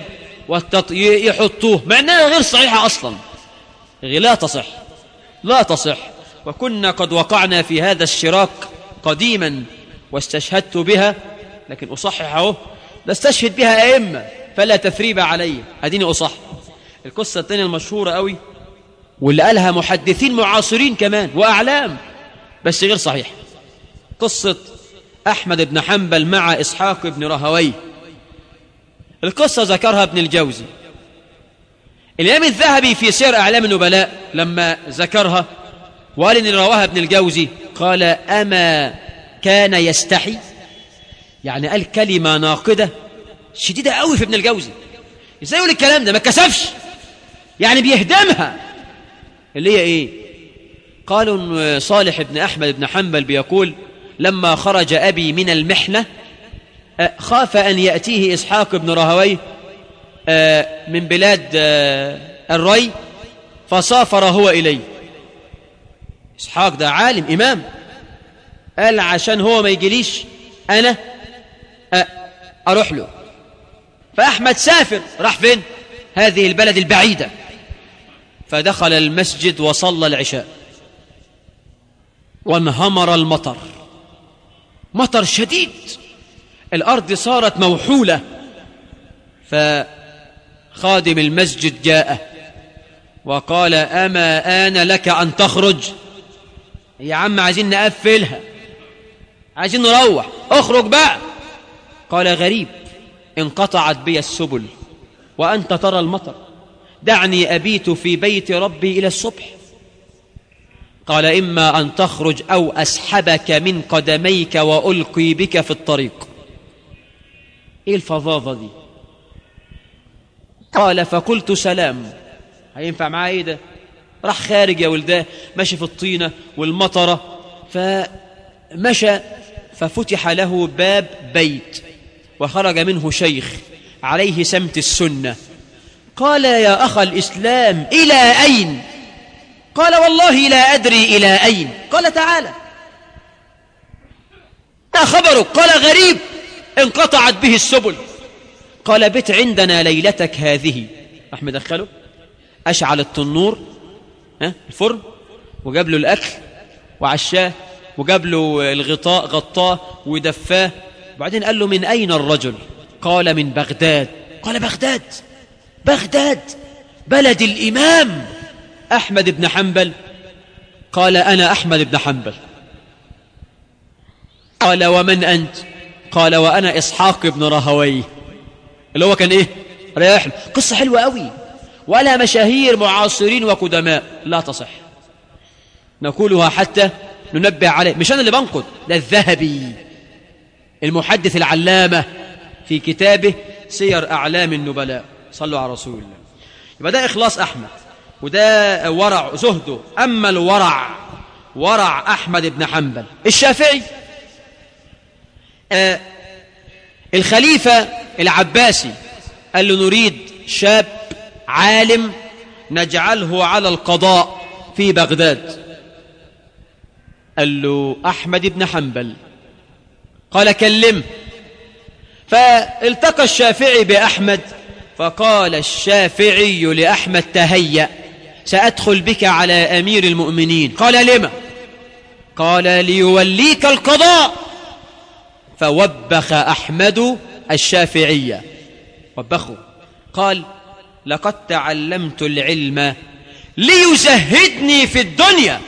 يحطوه مع أنها غير صحيحة أصلا لا تصح لا تصح وكنا قد وقعنا في هذا الشراك قديما واستشهدت بها لكن أصحح اهو نستشهد بها أئمة فلا تثريب علي أديني أصح القصة الثانية المشهورة قوي واللي قالها محدثين معاصرين كمان وأعلام بس غير صحيح قصة أحمد بن حنبل مع إسحاق بن رهوي القصة ذكرها ابن الجوزي الإمام الذهبي في سير أعلام النبلاء لما ذكرها وقال إن رواها ابن الجوزي قال أما كان يستحي يعني قال كلمة ناقدة شديدة قوي في ابن الجوزي ازاي يقول الكلام ده ما كسفش يعني بيهدمها اللي هي ايه قالوا ان صالح بن احمد بن حنبل بيقول لما خرج ابي من المحنه خاف ان ياتيه اسحاق بن رهوي من بلاد الري فسافر هو اليه اسحاق ده عالم امام قال عشان هو ما يجيليش انا اروح له فاحمد سافر راح فين هذه البلد البعيده فدخل المسجد وصلى العشاء وانهمر المطر مطر شديد الأرض صارت موحولة فخادم المسجد جاء وقال أما آن لك أن تخرج يا عم عايزين نقفلها عايزين نروح اخرج بقى قال غريب انقطعت بي السبل وأنت ترى المطر دعني أبيت في بيت ربي إلى الصبح قال إما أن تخرج أو أسحبك من قدميك وألقي بك في الطريق إيه الفظاظة دي قال فقلت سلام هينفع معاه إيه ده راح خارج يا ولداه ماشي في الطينة والمطرة فمشى ففتح له باب بيت وخرج منه شيخ عليه سمت السنة قال يا أخ الإسلام إلى أين قال والله لا أدري إلى أين قال تعالى ما خبرك قال غريب انقطعت به السبل قال بت عندنا ليلتك هذه راح مدخله أشعل التنور ها الفرن وجاب له الأكل وعشاه وجاب له الغطاء غطاه ودفاه وبعدين قال له من أين الرجل قال من بغداد قال بغداد بغداد بلد الإمام أحمد بن حنبل قال أنا أحمد بن حنبل قال ومن أنت قال وأنا إسحاق بن رهوي اللي هو كان إيه رياح قصة حلوة قوي ولا مشاهير معاصرين وقدماء لا تصح نقولها حتى ننبه عليه مش أنا اللي بنقد ده الذهبي المحدث العلامة في كتابه سير أعلام النبلاء صلوا على رسول الله يبقى ده إخلاص أحمد وده ورع زهده أما الورع ورع أحمد بن حنبل الشافعي آه الخليفة العباسي قال له نريد شاب عالم نجعله على القضاء في بغداد قال له أحمد بن حنبل قال كلمه فالتقى الشافعي بأحمد فقال الشافعي لأحمد تهيأ سأدخل بك على أمير المؤمنين قال لما قال ليوليك القضاء فوبخ أحمد الشافعية وبخه قال لقد تعلمت العلم ليزهدني في الدنيا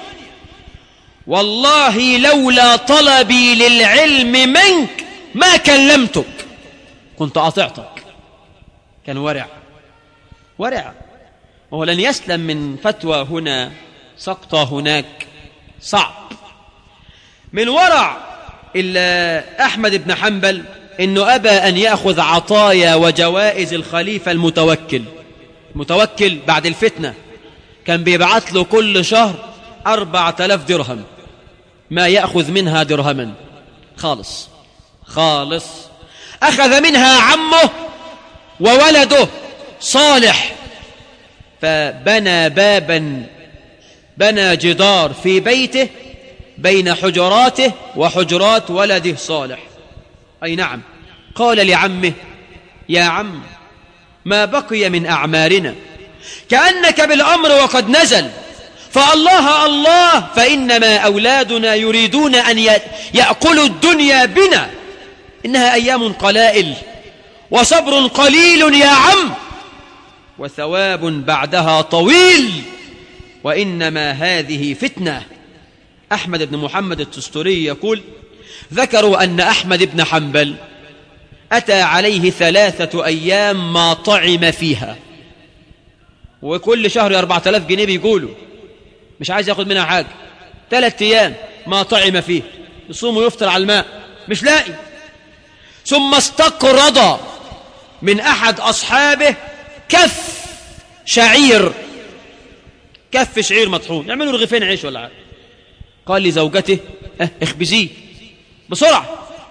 والله لولا طلبي للعلم منك ما كلمتك كنت أطعتك كان ورع ورع وهو لن يسلم من فتوى هنا سقطة هناك صعب من ورع إلا أحمد بن حنبل إنه أبى أن يأخذ عطايا وجوائز الخليفة المتوكل المتوكل بعد الفتنة كان بيبعث له كل شهر أربعة آلاف درهم ما يأخذ منها درهما خالص خالص أخذ منها عمه وولده صالح فبنى بابا بنى جدار في بيته بين حجراته وحجرات ولده صالح أي نعم قال لعمه يا عم ما بقي من أعمارنا كأنك بالأمر وقد نزل فالله الله فإنما أولادنا يريدون أن يأكلوا الدنيا بنا إنها أيام قلائل وصبر قليل يا عم وثواب بعدها طويل وإنما هذه فتنة أحمد بن محمد التستوري يقول ذكروا أن أحمد بن حنبل أتى عليه ثلاثة أيام ما طعم فيها وكل شهر أربعة آلاف جنيه بيقولوا مش عايز ياخد منها حاجة ثلاثة أيام ما طعم فيه يصوم ويفطر على الماء مش لاقي ثم استقرض من أحد أصحابه كف شعير كف شعير مطحون يعملوا رغيفين عيش ولا حاجة قال لزوجته اه اخبزيه بسرعة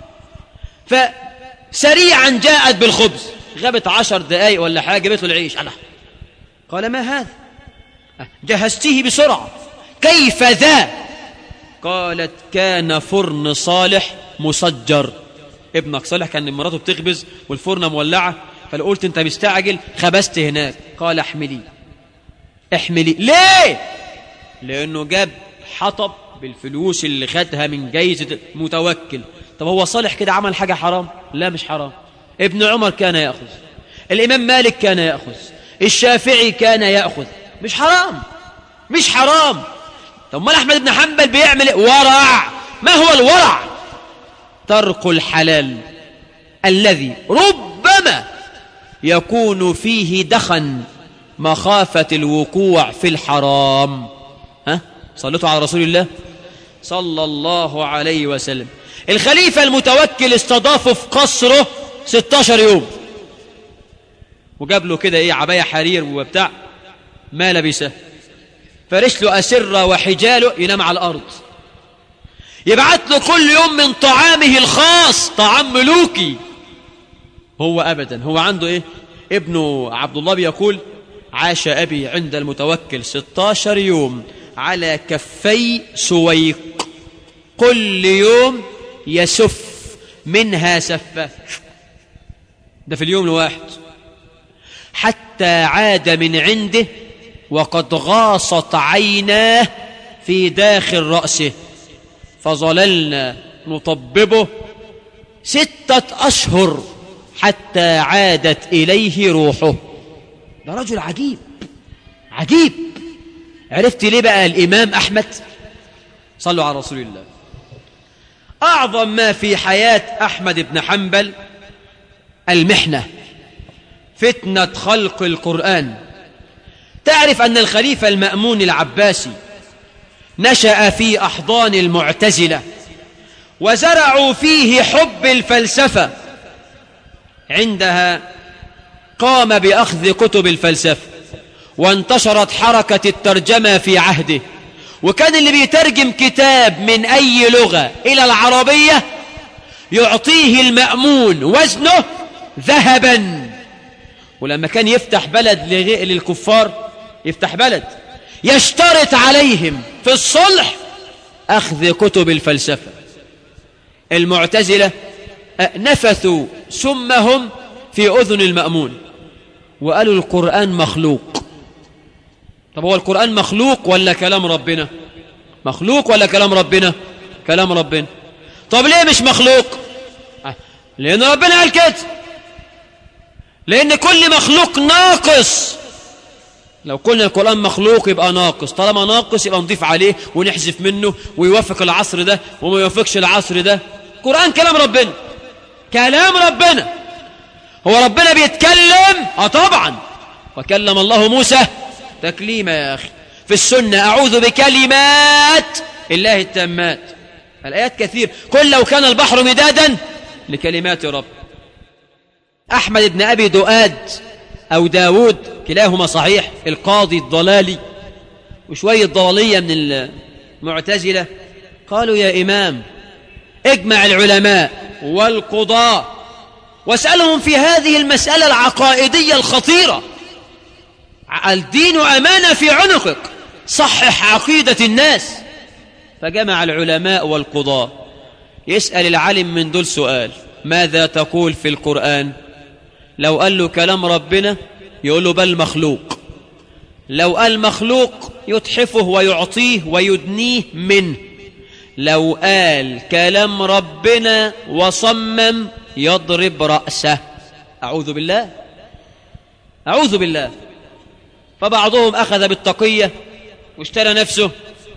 فسريعا جاءت بالخبز غابت عشر دقايق ولا حاجة جابت له العيش الله قال ما هذا جهزته بسرعة كيف ذا قالت كان فرن صالح مسجر ابنك صالح كان مراته بتخبز والفرنة مولعة فقلت انت مستعجل خبزت هناك قال احملي احملي ليه لانه جاب حطب بالفلوس اللي خدها من جايزة متوكل طب هو صالح كده عمل حاجة حرام لا مش حرام ابن عمر كان يأخذ الإمام مالك كان يأخذ الشافعي كان يأخذ مش حرام مش حرام طب ما أحمد بن حنبل بيعمل إيه؟ ورع ما هو الورع ترك الحلال الذي ربما يكون فيه دخن مخافة الوقوع في الحرام ها صلتوا على رسول الله صلى الله عليه وسلم الخليفة المتوكل استضافه في قصره 16 يوم وجاب له كده ايه عباية حرير وبتاع ما لبسه فرش له أسرة وحجاله ينام على الأرض يبعت له كل يوم من طعامه الخاص طعام ملوكي هو أبدا هو عنده إيه ابنه عبد الله بيقول عاش أبي عند المتوكل 16 يوم على كفي سويق كل يوم يسف منها سفة ده في اليوم الواحد حتى عاد من عنده وقد غاصت عيناه في داخل رأسه فظللنا نطببه ستة أشهر حتى عادت إليه روحه ده رجل عجيب عجيب عرفت ليه بقى الإمام أحمد صلوا على رسول الله أعظم ما في حياة أحمد بن حنبل المحنة فتنة خلق القرآن تعرف أن الخليفة المأمون العباسي نشأ في أحضان المعتزلة وزرعوا فيه حب الفلسفة عندها قام بأخذ كتب الفلسفة وانتشرت حركة الترجمة في عهده وكان اللي بيترجم كتاب من أي لغة إلى العربية يعطيه المأمون وزنه ذهبا ولما كان يفتح بلد لغي- للكفار يفتح بلد يشترط عليهم في الصلح أخذ كتب الفلسفة المعتزلة أه، نفثوا سمهم في أذن المأمون وقالوا القرآن مخلوق طب هو القرآن مخلوق ولا كلام ربنا مخلوق ولا كلام ربنا كلام ربنا طب ليه مش مخلوق أه، لأن ربنا قال كده لأن كل مخلوق ناقص لو قلنا القرآن مخلوق يبقى ناقص طالما ناقص يبقى نضيف عليه ونحذف منه ويوافق العصر ده وما يوافقش العصر ده القرآن كلام ربنا كلام ربنا هو ربنا بيتكلم اه طبعا وكلم الله موسى تكليما يا أخي في السنة أعوذ بكلمات الله التامات الآيات كثير قل لو كان البحر مدادا لكلمات رب أحمد بن أبي دؤاد أو داود كلاهما صحيح القاضي الضلالي وشوية ضلالية من المعتزلة قالوا يا إمام اجمع العلماء والقضاة واسألهم في هذه المسألة العقائدية الخطيرة الدين أمانة في عنقك صحح عقيدة الناس فجمع العلماء والقضاة يسأل العالم من دول سؤال ماذا تقول في القرآن لو قال له كلام ربنا يقول له بل مخلوق لو قال مخلوق يتحفه ويعطيه ويدنيه منه لو قال كلام ربنا وصمم يضرب رأسه أعوذ بالله أعوذ بالله فبعضهم أخذ بالتقية واشترى نفسه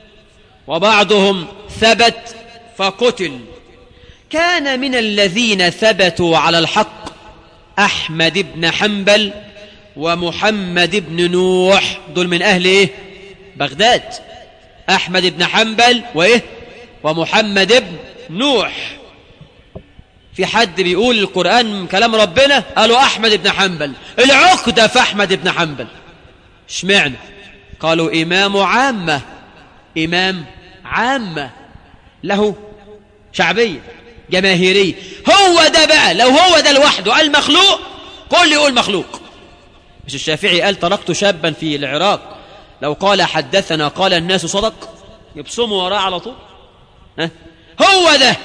وبعضهم ثبت فقتل كان من الذين ثبتوا على الحق أحمد بن حنبل ومحمد بن نوح دول من أهل إيه؟ بغداد أحمد بن حنبل وإيه؟ ومحمد بن نوح في حد بيقول القرآن كلام ربنا قالوا أحمد بن حنبل العقدة في أحمد بن حنبل اشمعنى قالوا إمام عامة إمام عامة له شعبية جماهيرية هو ده بقى لو هو ده لوحده المخلوق كل يقول مخلوق مش الشافعي قال تركت شابا في العراق لو قال حدثنا قال الناس صدق يبصموا وراه على طول ها؟ هو ده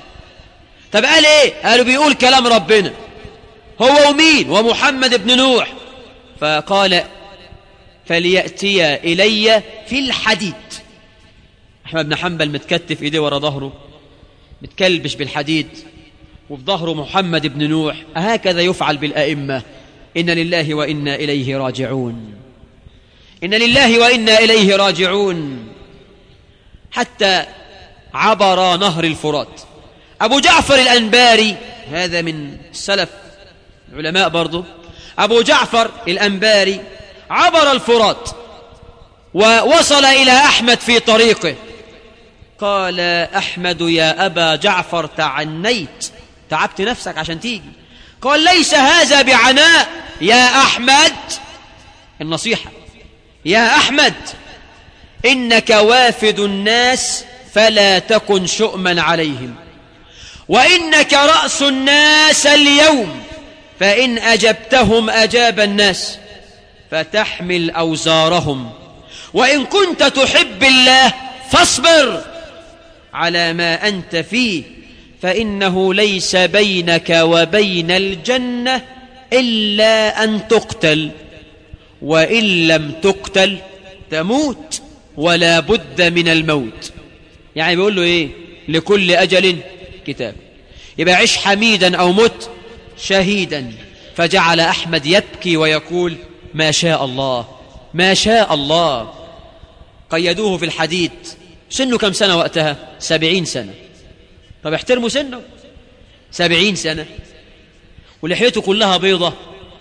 طب قال ايه قالوا بيقول كلام ربنا هو ومين ومحمد بن نوح فقال فليأتي إلي في الحديد أحمد بن حنبل متكتف إيديه ورا ظهره متكلبش بالحديد وفي ظهره محمد بن نوح هكذا يفعل بالأئمة إن لله وإنا إليه راجعون إن لله وإنا إليه راجعون حتى عبر نهر الفرات أبو جعفر الأنباري هذا من السلف علماء برضه أبو جعفر الأنباري عبر الفرات ووصل إلى أحمد في طريقه قال أحمد يا أبا جعفر تعنيت تعبت نفسك عشان تيجي قال ليس هذا بعناء يا أحمد النصيحة يا أحمد إنك وافد الناس فلا تكن شؤما عليهم وإنك رأس الناس اليوم فإن أجبتهم أجاب الناس فتحمل أوزارهم وإن كنت تحب الله فاصبر على ما أنت فيه فإنه ليس بينك وبين الجنة إلا أن تقتل وإن لم تقتل تموت ولا بد من الموت يعني بيقول له إيه لكل أجل كتاب يبقى عش حميدا أو مت شهيدا فجعل أحمد يبكي ويقول ما شاء الله ما شاء الله قيدوه في الحديد سنه كم سنة وقتها سبعين سنة طب احترموا سنه سبعين سنة ولحيته كلها بيضة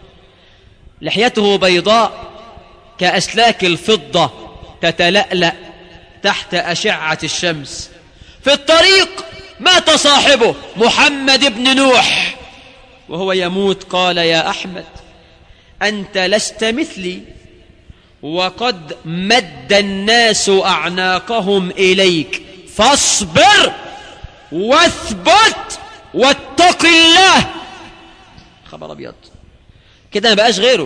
لحيته بيضاء كأسلاك الفضة تتلألأ تحت أشعة الشمس في الطريق مات صاحبه محمد بن نوح وهو يموت قال يا أحمد أنت لست مثلي وقد مد الناس أعناقهم إليك فاصبر واثبت واتق الله خبر أبيض كده ما بقاش غيره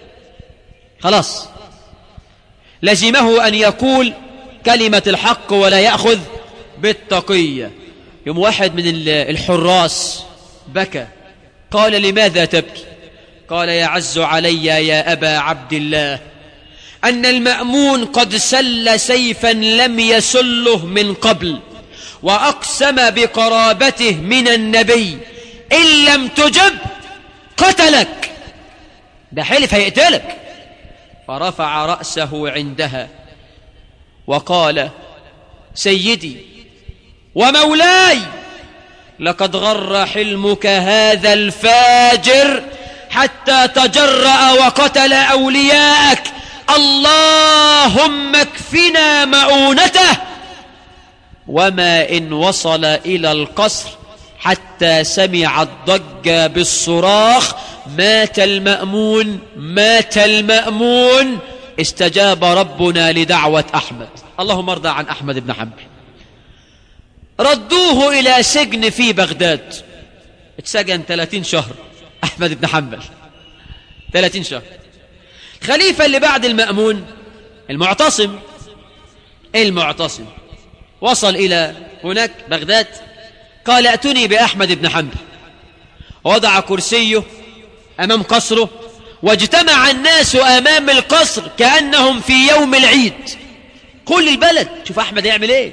خلاص لزمه أن يقول كلمة الحق ولا يأخذ بالتقية يوم واحد من الحراس بكى قال لماذا تبكي قال يعز علي يا أبا عبد الله أن المأمون قد سل سيفا لم يسله من قبل وأقسم بقرابته من النبي إن لم تجب قتلك ده حلف هيقتلك فرفع رأسه عندها وقال سيدي ومولاي لقد غر حلمك هذا الفاجر حتى تجرأ وقتل أولياءك اللهم اكفنا مؤونته وما إن وصل إلى القصر حتى سمع الضج بالصراخ مات المأمون مات المأمون استجاب ربنا لدعوة أحمد اللهم ارضى عن أحمد بن حنبل ردوه إلى سجن في بغداد اتسجن 30 شهر أحمد بن حنبل 30 شهر خليفة اللي بعد المأمون المعتصم المعتصم وصل إلى هناك بغداد قال ائتني بأحمد بن حنبل وضع كرسيه أمام قصره واجتمع الناس أمام القصر كأنهم في يوم العيد كل البلد شوف أحمد يعمل إيه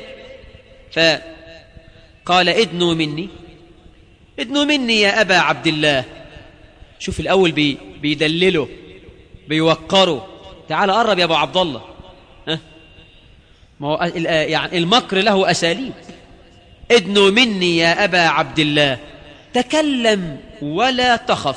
فقال ادنوا مني ادنوا مني يا أبا عبد الله شوف الأول بي بيدلله بيوقره تعال قرب يا أبو عبد الله ها ما هو يعني المكر له أساليب ادنوا مني يا أبا عبد الله تكلم ولا تخف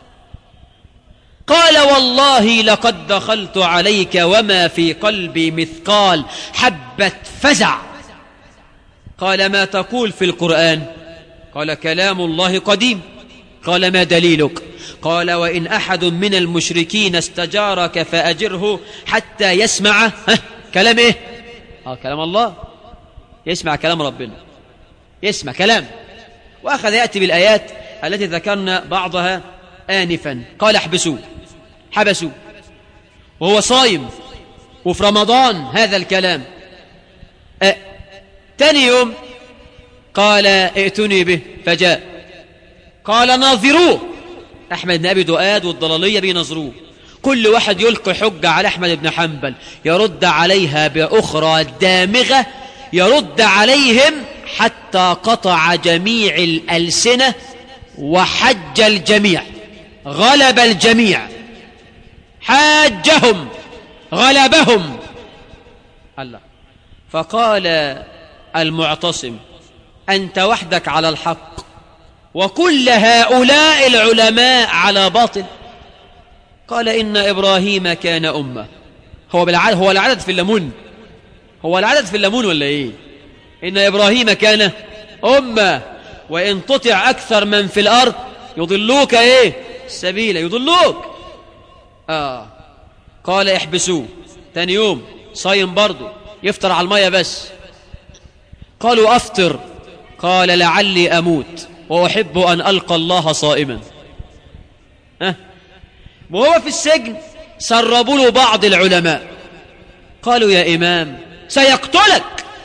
قال والله لقد دخلت عليك وما في قلبي مثقال حبة فزع قال ما تقول في القرآن قال كلام الله قديم قال ما دليلك قال وإن أحد من المشركين استجارك فأجره حتى يسمع ها كلام إيه آه كلام الله يسمع كلام ربنا يسمع كلام وأخذ يأتي بالآيات التي ذكرنا بعضها آنفا قال احبسوه حبسوه وهو صايم وفي رمضان هذا الكلام أه تاني يوم قال ائتني به فجاء قال ناظروه أحمد بن أبي دؤاد والضلالية بينظروه كل واحد يلقي حجة على أحمد بن حنبل يرد عليها بأخرى دامغة يرد عليهم حتى قطع جميع الألسنة وحج الجميع غلب الجميع حاجهم غلبهم الله فقال المعتصم أنت وحدك على الحق وكل هؤلاء العلماء على باطل قال إن إبراهيم كان أمة هو بالعدد هو العدد في الليمون هو العدد في الليمون ولا إيه إن إبراهيم كان أمة وإن تطع أكثر من في الأرض يضلوك إيه السبيل يضلوك آه قال احبسوه تاني يوم صايم برضه يفطر على المية بس قالوا أفطر قال لعلي أموت وأحب أن ألقى الله صائما ها وهو في السجن سربوا له بعض العلماء قالوا يا إمام سيقتلك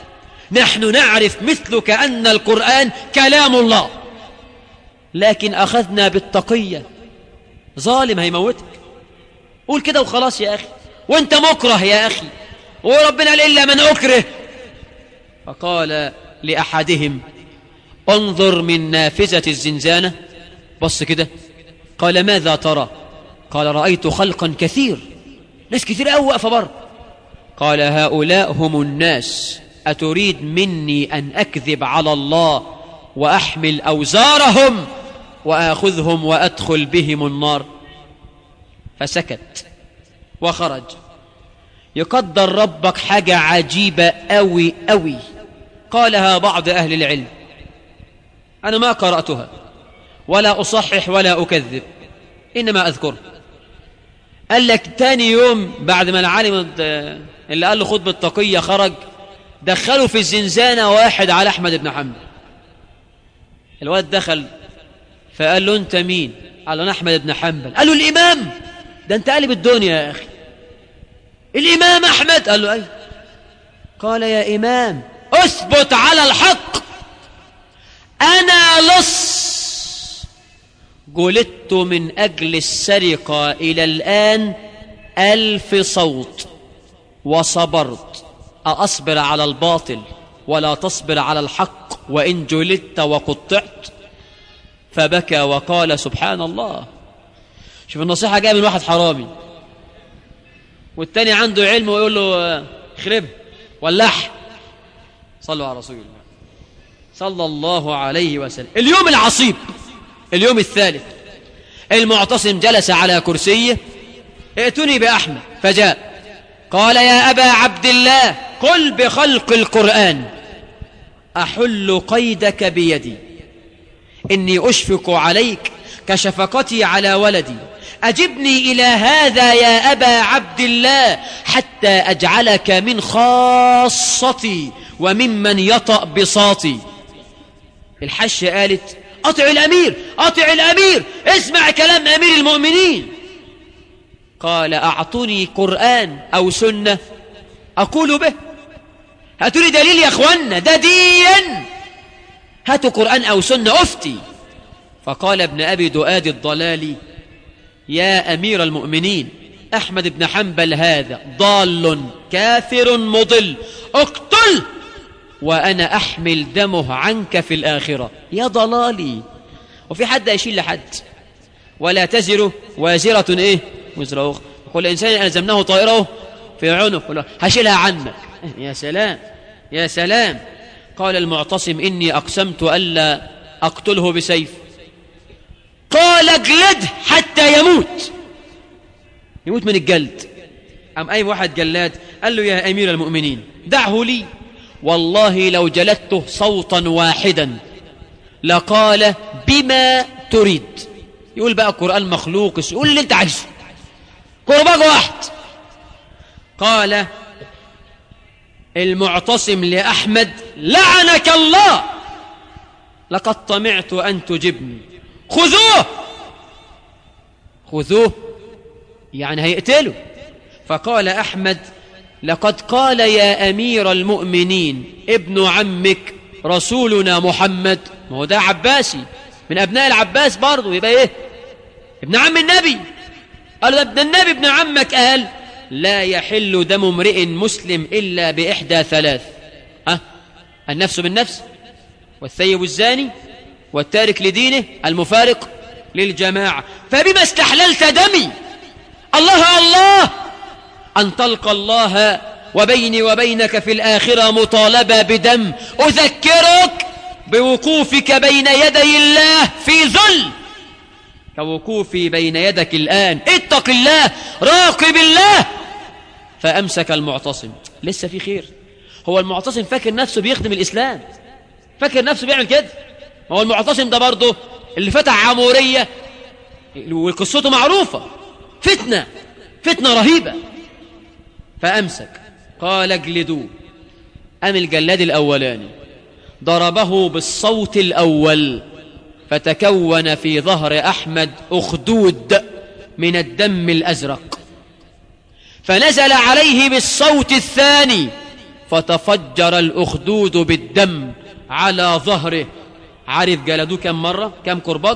نحن نعرف مثلك أن القرآن كلام الله لكن أخذنا بالتقية ظالم هيموتك قول كده وخلاص يا أخي وانت مكره يا أخي وربنا قال إلا من أكره فقال لأحدهم انظر من نافذة الزنزانة بص كده قال ماذا ترى قال رأيت خلقا كثير ناس كثير أوي واقفة بره قال هؤلاء هم الناس أتريد مني أن أكذب على الله وأحمل أوزارهم وآخذهم وأدخل بهم النار فسكت وخرج يقدر ربك حاجة عجيبة أوي أوي قالها بعض أهل العلم أنا ما قرأتها ولا أصحح ولا أكذب إنما أذكر قال لك تاني يوم بعد ما العالم اللي قال له خطبة التقية خرج دخلوا في الزنزانة واحد على أحمد بن حنبل الواد دخل فقال له أنت مين قال له أنا أحمد بن حنبل قال له الإمام ده أنت قلب الدنيا يا أخي الإمام أحمد قال له أي قال يا إمام أثبت على الحق أنا لص جلدت من أجل السرقة إلى الآن ألف صوت وصبرت أصبر على الباطل ولا تصبر على الحق وإن جلدت وقطعت فبكى وقال سبحان الله شوف النصيحة جاية من واحد حرامي والتاني عنده علم ويقول له خرب ولح صلوا على رسول الله صلى الله عليه وسلم اليوم العصيب اليوم الثالث المعتصم جلس على كرسيه ائتني بأحمد فجاء قال يا أبا عبد الله قل بخلق القرآن أحل قيدك بيدي إني أشفق عليك كشفقتي على ولدي أجبني إلى هذا يا أبا عبد الله حتى أجعلك من خاصتي وممن يطأ بساطي الحش قالت أطع الأمير أطع الأمير اسمع كلام أمير المؤمنين قال أعطني قرآن أو سنة أقول به هاتوا لي دليل يا أخوانا ده دين هاتوا قرآن أو سنة أفتي فقال ابن أبي دؤاد الضلالي يا أمير المؤمنين أحمد بن حنبل هذا ضال كافر مضل اقتل وأنا أحمل دمه عنك في الآخرة يا ضلالي وفي حد يشيل لحد ولا تزر وازرة إيه وزر أخرى كل إنسان ألزمناه طائره في عنق هشيلها عنك يا سلام يا سلام قال المعتصم إني أقسمت ألا أقتله بسيف قال اجلده حتى يموت يموت من الجلد أم أي واحد جلاد قال له يا أمير المؤمنين دعه لي والله لو جلدته صوتا واحدا لقال بما تريد يقول بقى القرآن مخلوق يقول اللي انت عايزه كرباج واحد قال المعتصم لأحمد لعنك الله لقد طمعت أن تجبني خذوه خذوه يعني هيقتله فقال أحمد لقد قال يا أمير المؤمنين ابن عمك رسولنا محمد ما هو ده عباسي من أبناء العباس برضه يبقى إيه ابن عم النبي قال ده ابن النبي ابن عمك قال لا يحل دم امرئ مسلم إلا بإحدى ثلاث ها النفس بالنفس والثيب الزاني والتارك لدينه المفارق للجماعة فبما استحللت دمي الله الله أن تلقى الله وبيني وبينك في الآخرة مطالبة بدم أذكرك بوقوفك بين يدي الله في ذل كوقوفي بين يدك الآن اتق الله راقب الله فأمسك المعتصم لسه في خير هو المعتصم فاكر نفسه بيخدم الإسلام فاكر نفسه بيعمل كده هو المعتصم ده برضه اللي فتح عمورية وقصته معروفة فتنة فتنة رهيبة فأمسك قال اجلدوه أم الجلاد الأولاني ضربه بالصوت الأول فتكون في ظهر أحمد أخدود من الدم الأزرق فنزل عليه بالصوت الثاني فتفجر الأخدود بالدم على ظهره عارف جلدوه كم مرة كم كرباج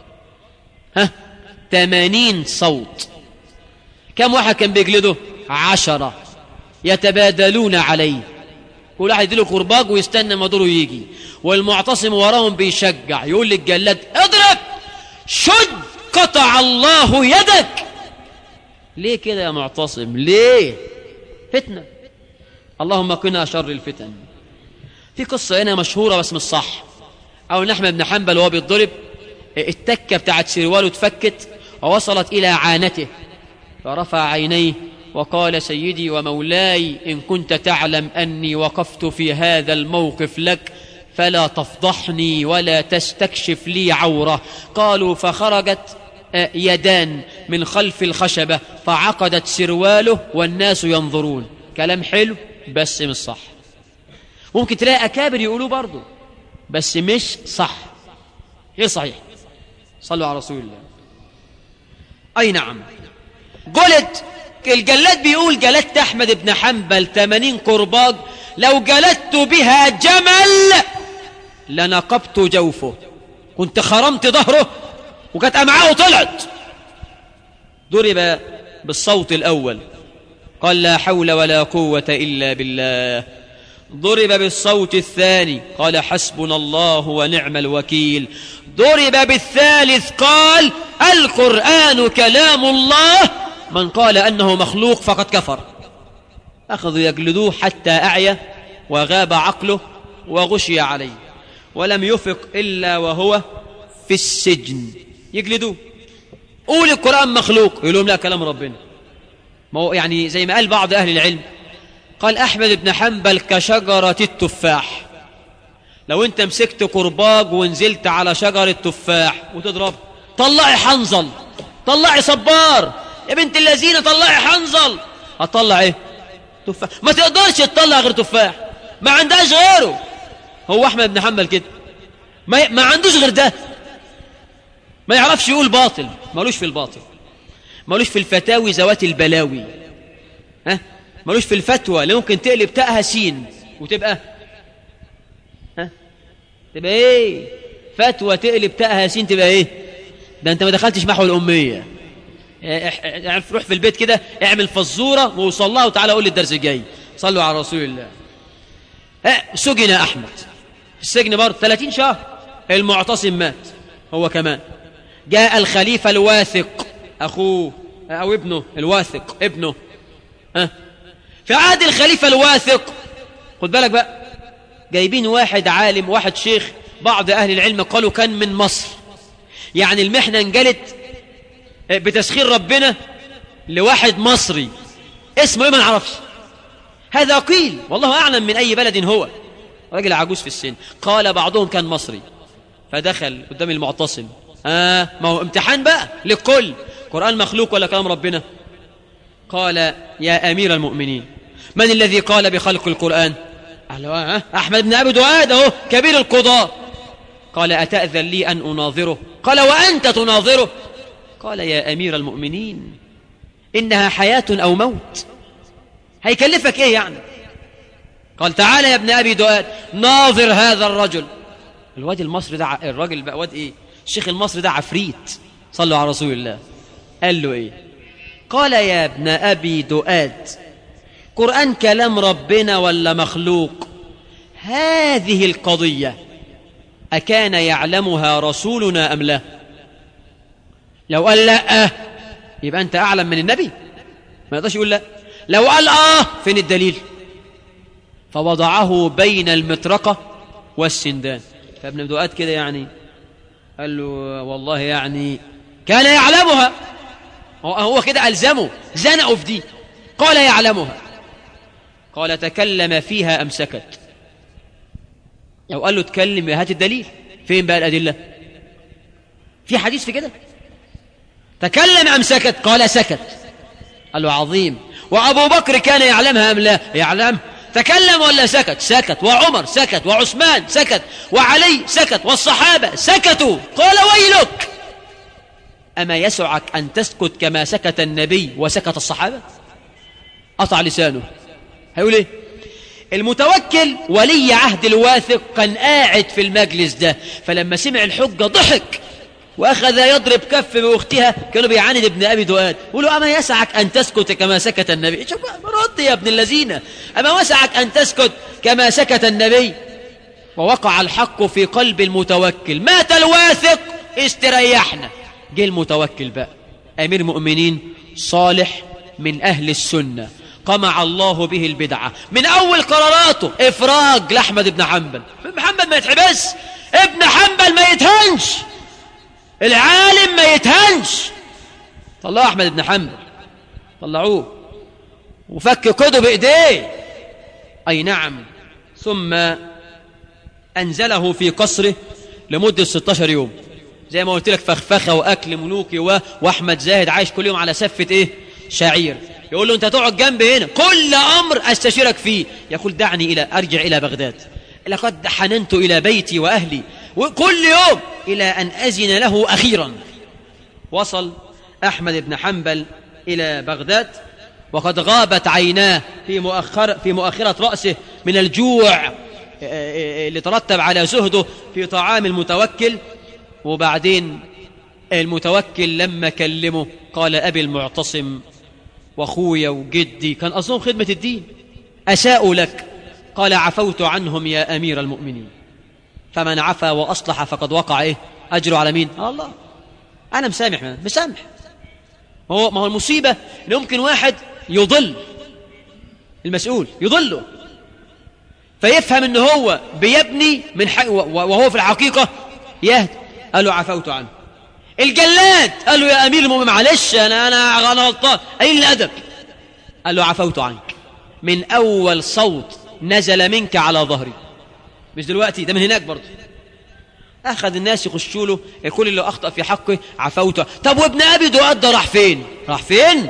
ها تمانين صوت كم واحد كان بيجلده عشرة يتبادلون عليه كل واحد يديله كرباج ويستنى ما دوره يجي والمعتصم وراهم بيشجع يقول للجلاد اضرب شد قطع الله يدك ليه كده يا معتصم ليه فتنة اللهم قنا شر الفتن في قصة هنا مشهورة بس مش صح أو أحمد بن حنبل وهو بيتضرب التكة بتاعت سرواله اتفكت ووصلت إلى عانته فرفع عينيه وقال سيدي ومولاي إن كنت تعلم أني وقفت في هذا الموقف لك فلا تفضحني ولا تستكشف لي عورة قالوا فخرجت يدان من خلف الخشبة فعقدت سرواله والناس ينظرون كلام حلو بس مش صح ممكن تلاقي أكابر يقولوا برضه بس مش صح ايه صحيح صلوا على رسول الله اي نعم قلت الجلاد بيقول جلدت احمد بن حنبل 80 كرباج لو جلدت بها جمل لنقبت جوفه كنت خرمت ظهره وكانت امعاءه طلعت ضرب بالصوت الاول قال لا حول ولا قوه الا بالله ضرب بالصوت الثاني قال حسبنا الله ونعم الوكيل ضرب بالثالث قال القرآن كلام الله من قال أنه مخلوق فقد كفر أخذوا يجلدوه حتى أعيا وغاب عقله وغشي عليه ولم يفق إلا وهو في السجن يجلدوه قول القرآن مخلوق يقول لهم لا كلام ربنا ما هو يعني زي ما قال بعض أهل العلم قال أحمد بن حنبل كشجرة التفاح لو انت مسكت كرباج ونزلت على شجرة تفاح وتضرب طلعي حنظل طلعي صبار يا بنت الذين طلعي حنظل هتطلع ايه تفاح ما تقدرش تطلع غير تفاح ما عندهاش غيره هو احمد بن حنبل كده ما, ما عندوش غير ده ما يعرفش يقول باطل مالوش في الباطل مالوش في الفتاوي ذوات البلاوي ها مالوش في الفتوى اللي ممكن تقلب تاءها سين وتبقى ها تبقى ايه فتوى تقلب تاءها سين تبقى ايه ده انت ما دخلتش محو الاميه يعني روح في البيت كده اعمل فزوره ووصل لها وتعالى قول لي الدرس الجاي صلوا على رسول الله ها سجن احمد في السجن برضه 30 شهر المعتصم مات هو كمان جاء الخليفه الواثق اخوه او ابنه الواثق ابنه ها في عهد الخليفة الواثق خد بالك بقى جايبين واحد عالم واحد شيخ بعض أهل العلم قالوا كان من مصر يعني المحنة انجلت بتسخير ربنا لواحد مصري اسمه ايه ما نعرفش هذا قيل والله أعلم من أي بلد هو راجل عجوز في السن قال بعضهم كان مصري فدخل قدام المعتصم آه ما هو امتحان بقى للكل قرآن مخلوق ولا كلام ربنا قال يا أمير المؤمنين من الذي قال بخلق القرآن قال أه أحمد بن أبي دؤاد أهو كبير القضاء قال أتأذن لي أن أناظره قال وأنت تناظره قال يا أمير المؤمنين إنها حياة أو موت هيكلفك إيه يعني قال تعالى يا ابن أبي دؤاد ناظر هذا الرجل الواد المصري ده الراجل بقى واد إيه الشيخ المصري ده عفريت صلوا على رسول الله قال له إيه قال يا ابن أبي دؤاد قرآن كلام ربنا ولا مخلوق هذه القضية أكان يعلمها رسولنا أم لا لو قال لا يبقى أنت أعلم من النبي ما يقدرش يقول لا لو قال آه فين الدليل فوضعه بين المطرقة والسندان فابن دؤاد كده يعني قال له والله يعني كان يعلمها هو كده ألزمه زنقوا في دي قال يعلمها قال تكلم فيها أم سكت لو قال له اتكلم هات الدليل فين بقى الأدلة في حديث في كده تكلم أم سكت قال سكت قال له عظيم وأبو بكر كان يعلمها أم لا يعلم تكلم ولا سكت سكت وعمر سكت وعثمان سكت وعلي سكت والصحابة سكتوا قال ويلك أما يسعك أن تسكت كما سكت النبي وسكت الصحابة قطع لسانه هيقول إيه المتوكل ولي عهد الواثق كان قاعد في المجلس ده فلما سمع الحجة ضحك وأخذ يضرب كف بأختها كانوا بيعاند ابن أبي دؤاد يقولوا أما يسعك أن تسكت كما سكت النبي شوف رد يا ابن الذين أما وسعك أن تسكت كما سكت النبي ووقع الحق في قلب المتوكل مات الواثق استريحنا جه المتوكل بقى أمير مؤمنين صالح من أهل السنة قمع الله به البدعة من أول قراراته إفراج لأحمد بن حنبل محمد ما يتحبس ابن حنبل ما يتهنش العالم ما يتهنش طلعوا أحمد بن حنبل طلعوه وفك كده بإيديه أي نعم ثم أنزله في قصره لمدة 16 يوم زي ما قلت لك فخفخة وأكل ملوكي و... وأحمد زاهد عايش كل يوم على سفة إيه شعير يقول له أنت تقعد جنبي هنا كل أمر أستشيرك فيه يقول دعني إلى أرجع إلى بغداد لقد حننت إلى بيتي وأهلي وكل يوم إلى أن أزن له أخيرا وصل أحمد بن حنبل إلى بغداد وقد غابت عيناه في مؤخر في مؤخرة رأسه من الجوع اللي ترتب على زهده في طعام المتوكل وبعدين المتوكل لما كلمه قال أبي المعتصم واخويا وجدي كان أظن خدمة الدين أساءوا لك قال عفوت عنهم يا أمير المؤمنين فمن عفا وأصلح فقد وقع إيه أجره على مين على الله أنا مسامح من مسامح هو ما هو المصيبة إن ممكن واحد يضل المسؤول يضله فيفهم ان هو بيبني من حق وهو في الحقيقة يهدي قال له عفوت عنه الجلاد قال له يا امير المؤمنين معلش انا انا انا غلطان اين الادب قال له عفوت عنك من اول صوت نزل منك على ظهري مش دلوقتي ده من هناك برضه اخذ الناس يخشوا له كل اللي اخطا في حقه عفوت طب وابن ابي دؤاد ده راح فين راح فين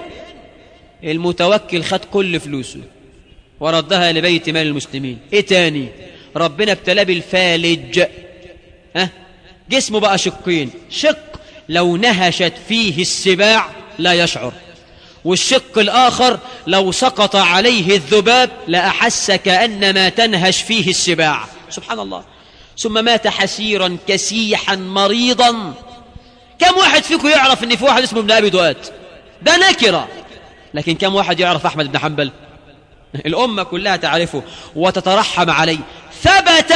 المتوكل خد كل فلوسه وردها لبيت مال المسلمين ايه تاني ربنا ابتلاه بالفالج ها جسمه بقى شقين شق لو نهشت فيه السباع لا يشعر والشق الآخر لو سقط عليه الذباب لأحس كأنما تنهش فيه السباع سبحان الله ثم مات حسيرا كسيحا مريضا كم واحد فيكم يعرف ان في واحد اسمه ابن ابي دؤاد ده نكره لكن كم واحد يعرف احمد بن حنبل الأمة كلها تعرفه وتترحم عليه ثبت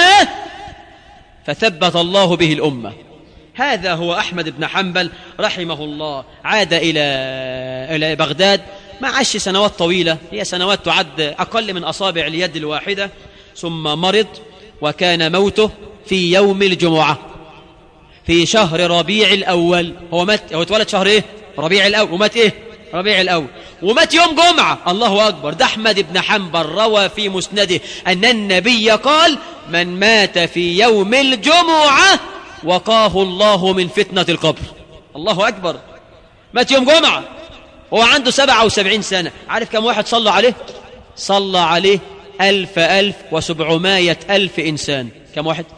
فثبت الله به الأمة هذا هو أحمد بن حنبل رحمه الله عاد إلى إلى بغداد ما عاش سنوات طويلة هي سنوات تعد أقل من أصابع اليد الواحدة ثم مرض وكان موته في يوم الجمعة في شهر ربيع الأول هو مات هو اتولد شهر إيه؟ ربيع الأول ومات إيه؟ ربيع الأول ومات يوم جمعة الله أكبر ده أحمد بن حنبل روى في مسنده أن النبي قال من مات في يوم الجمعة وقاه الله من فتنة القبر الله أكبر مات يوم جمعة هو عنده سبعة وسبعين سنة عارف كم واحد صلى عليه صلى عليه ألف ألف وسبعمائة ألف إنسان كم واحد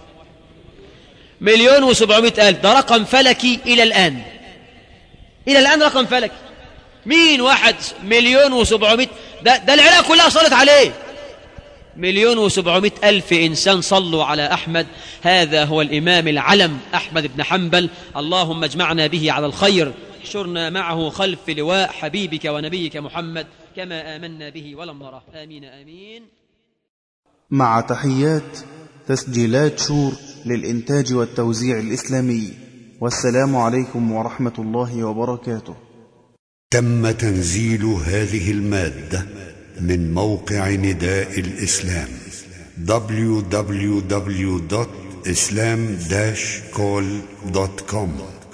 مليون وسبعمائة ألف ده رقم فلكي إلى الآن إلى الآن رقم فلكي مين واحد مليون وسبعمائة ده, ده العراق كلها صلت عليه مليون وسبعمائة ألف إنسان صلوا على أحمد هذا هو الإمام العلم أحمد بن حنبل اللهم اجمعنا به على الخير احشرنا معه خلف لواء حبيبك ونبيك محمد كما آمنا به ولم نره آمين آمين مع تحيات تسجيلات شور للإنتاج والتوزيع الإسلامي والسلام عليكم ورحمة الله وبركاته تم تنزيل هذه المادة من موقع نداء الإسلام www.islam-call.com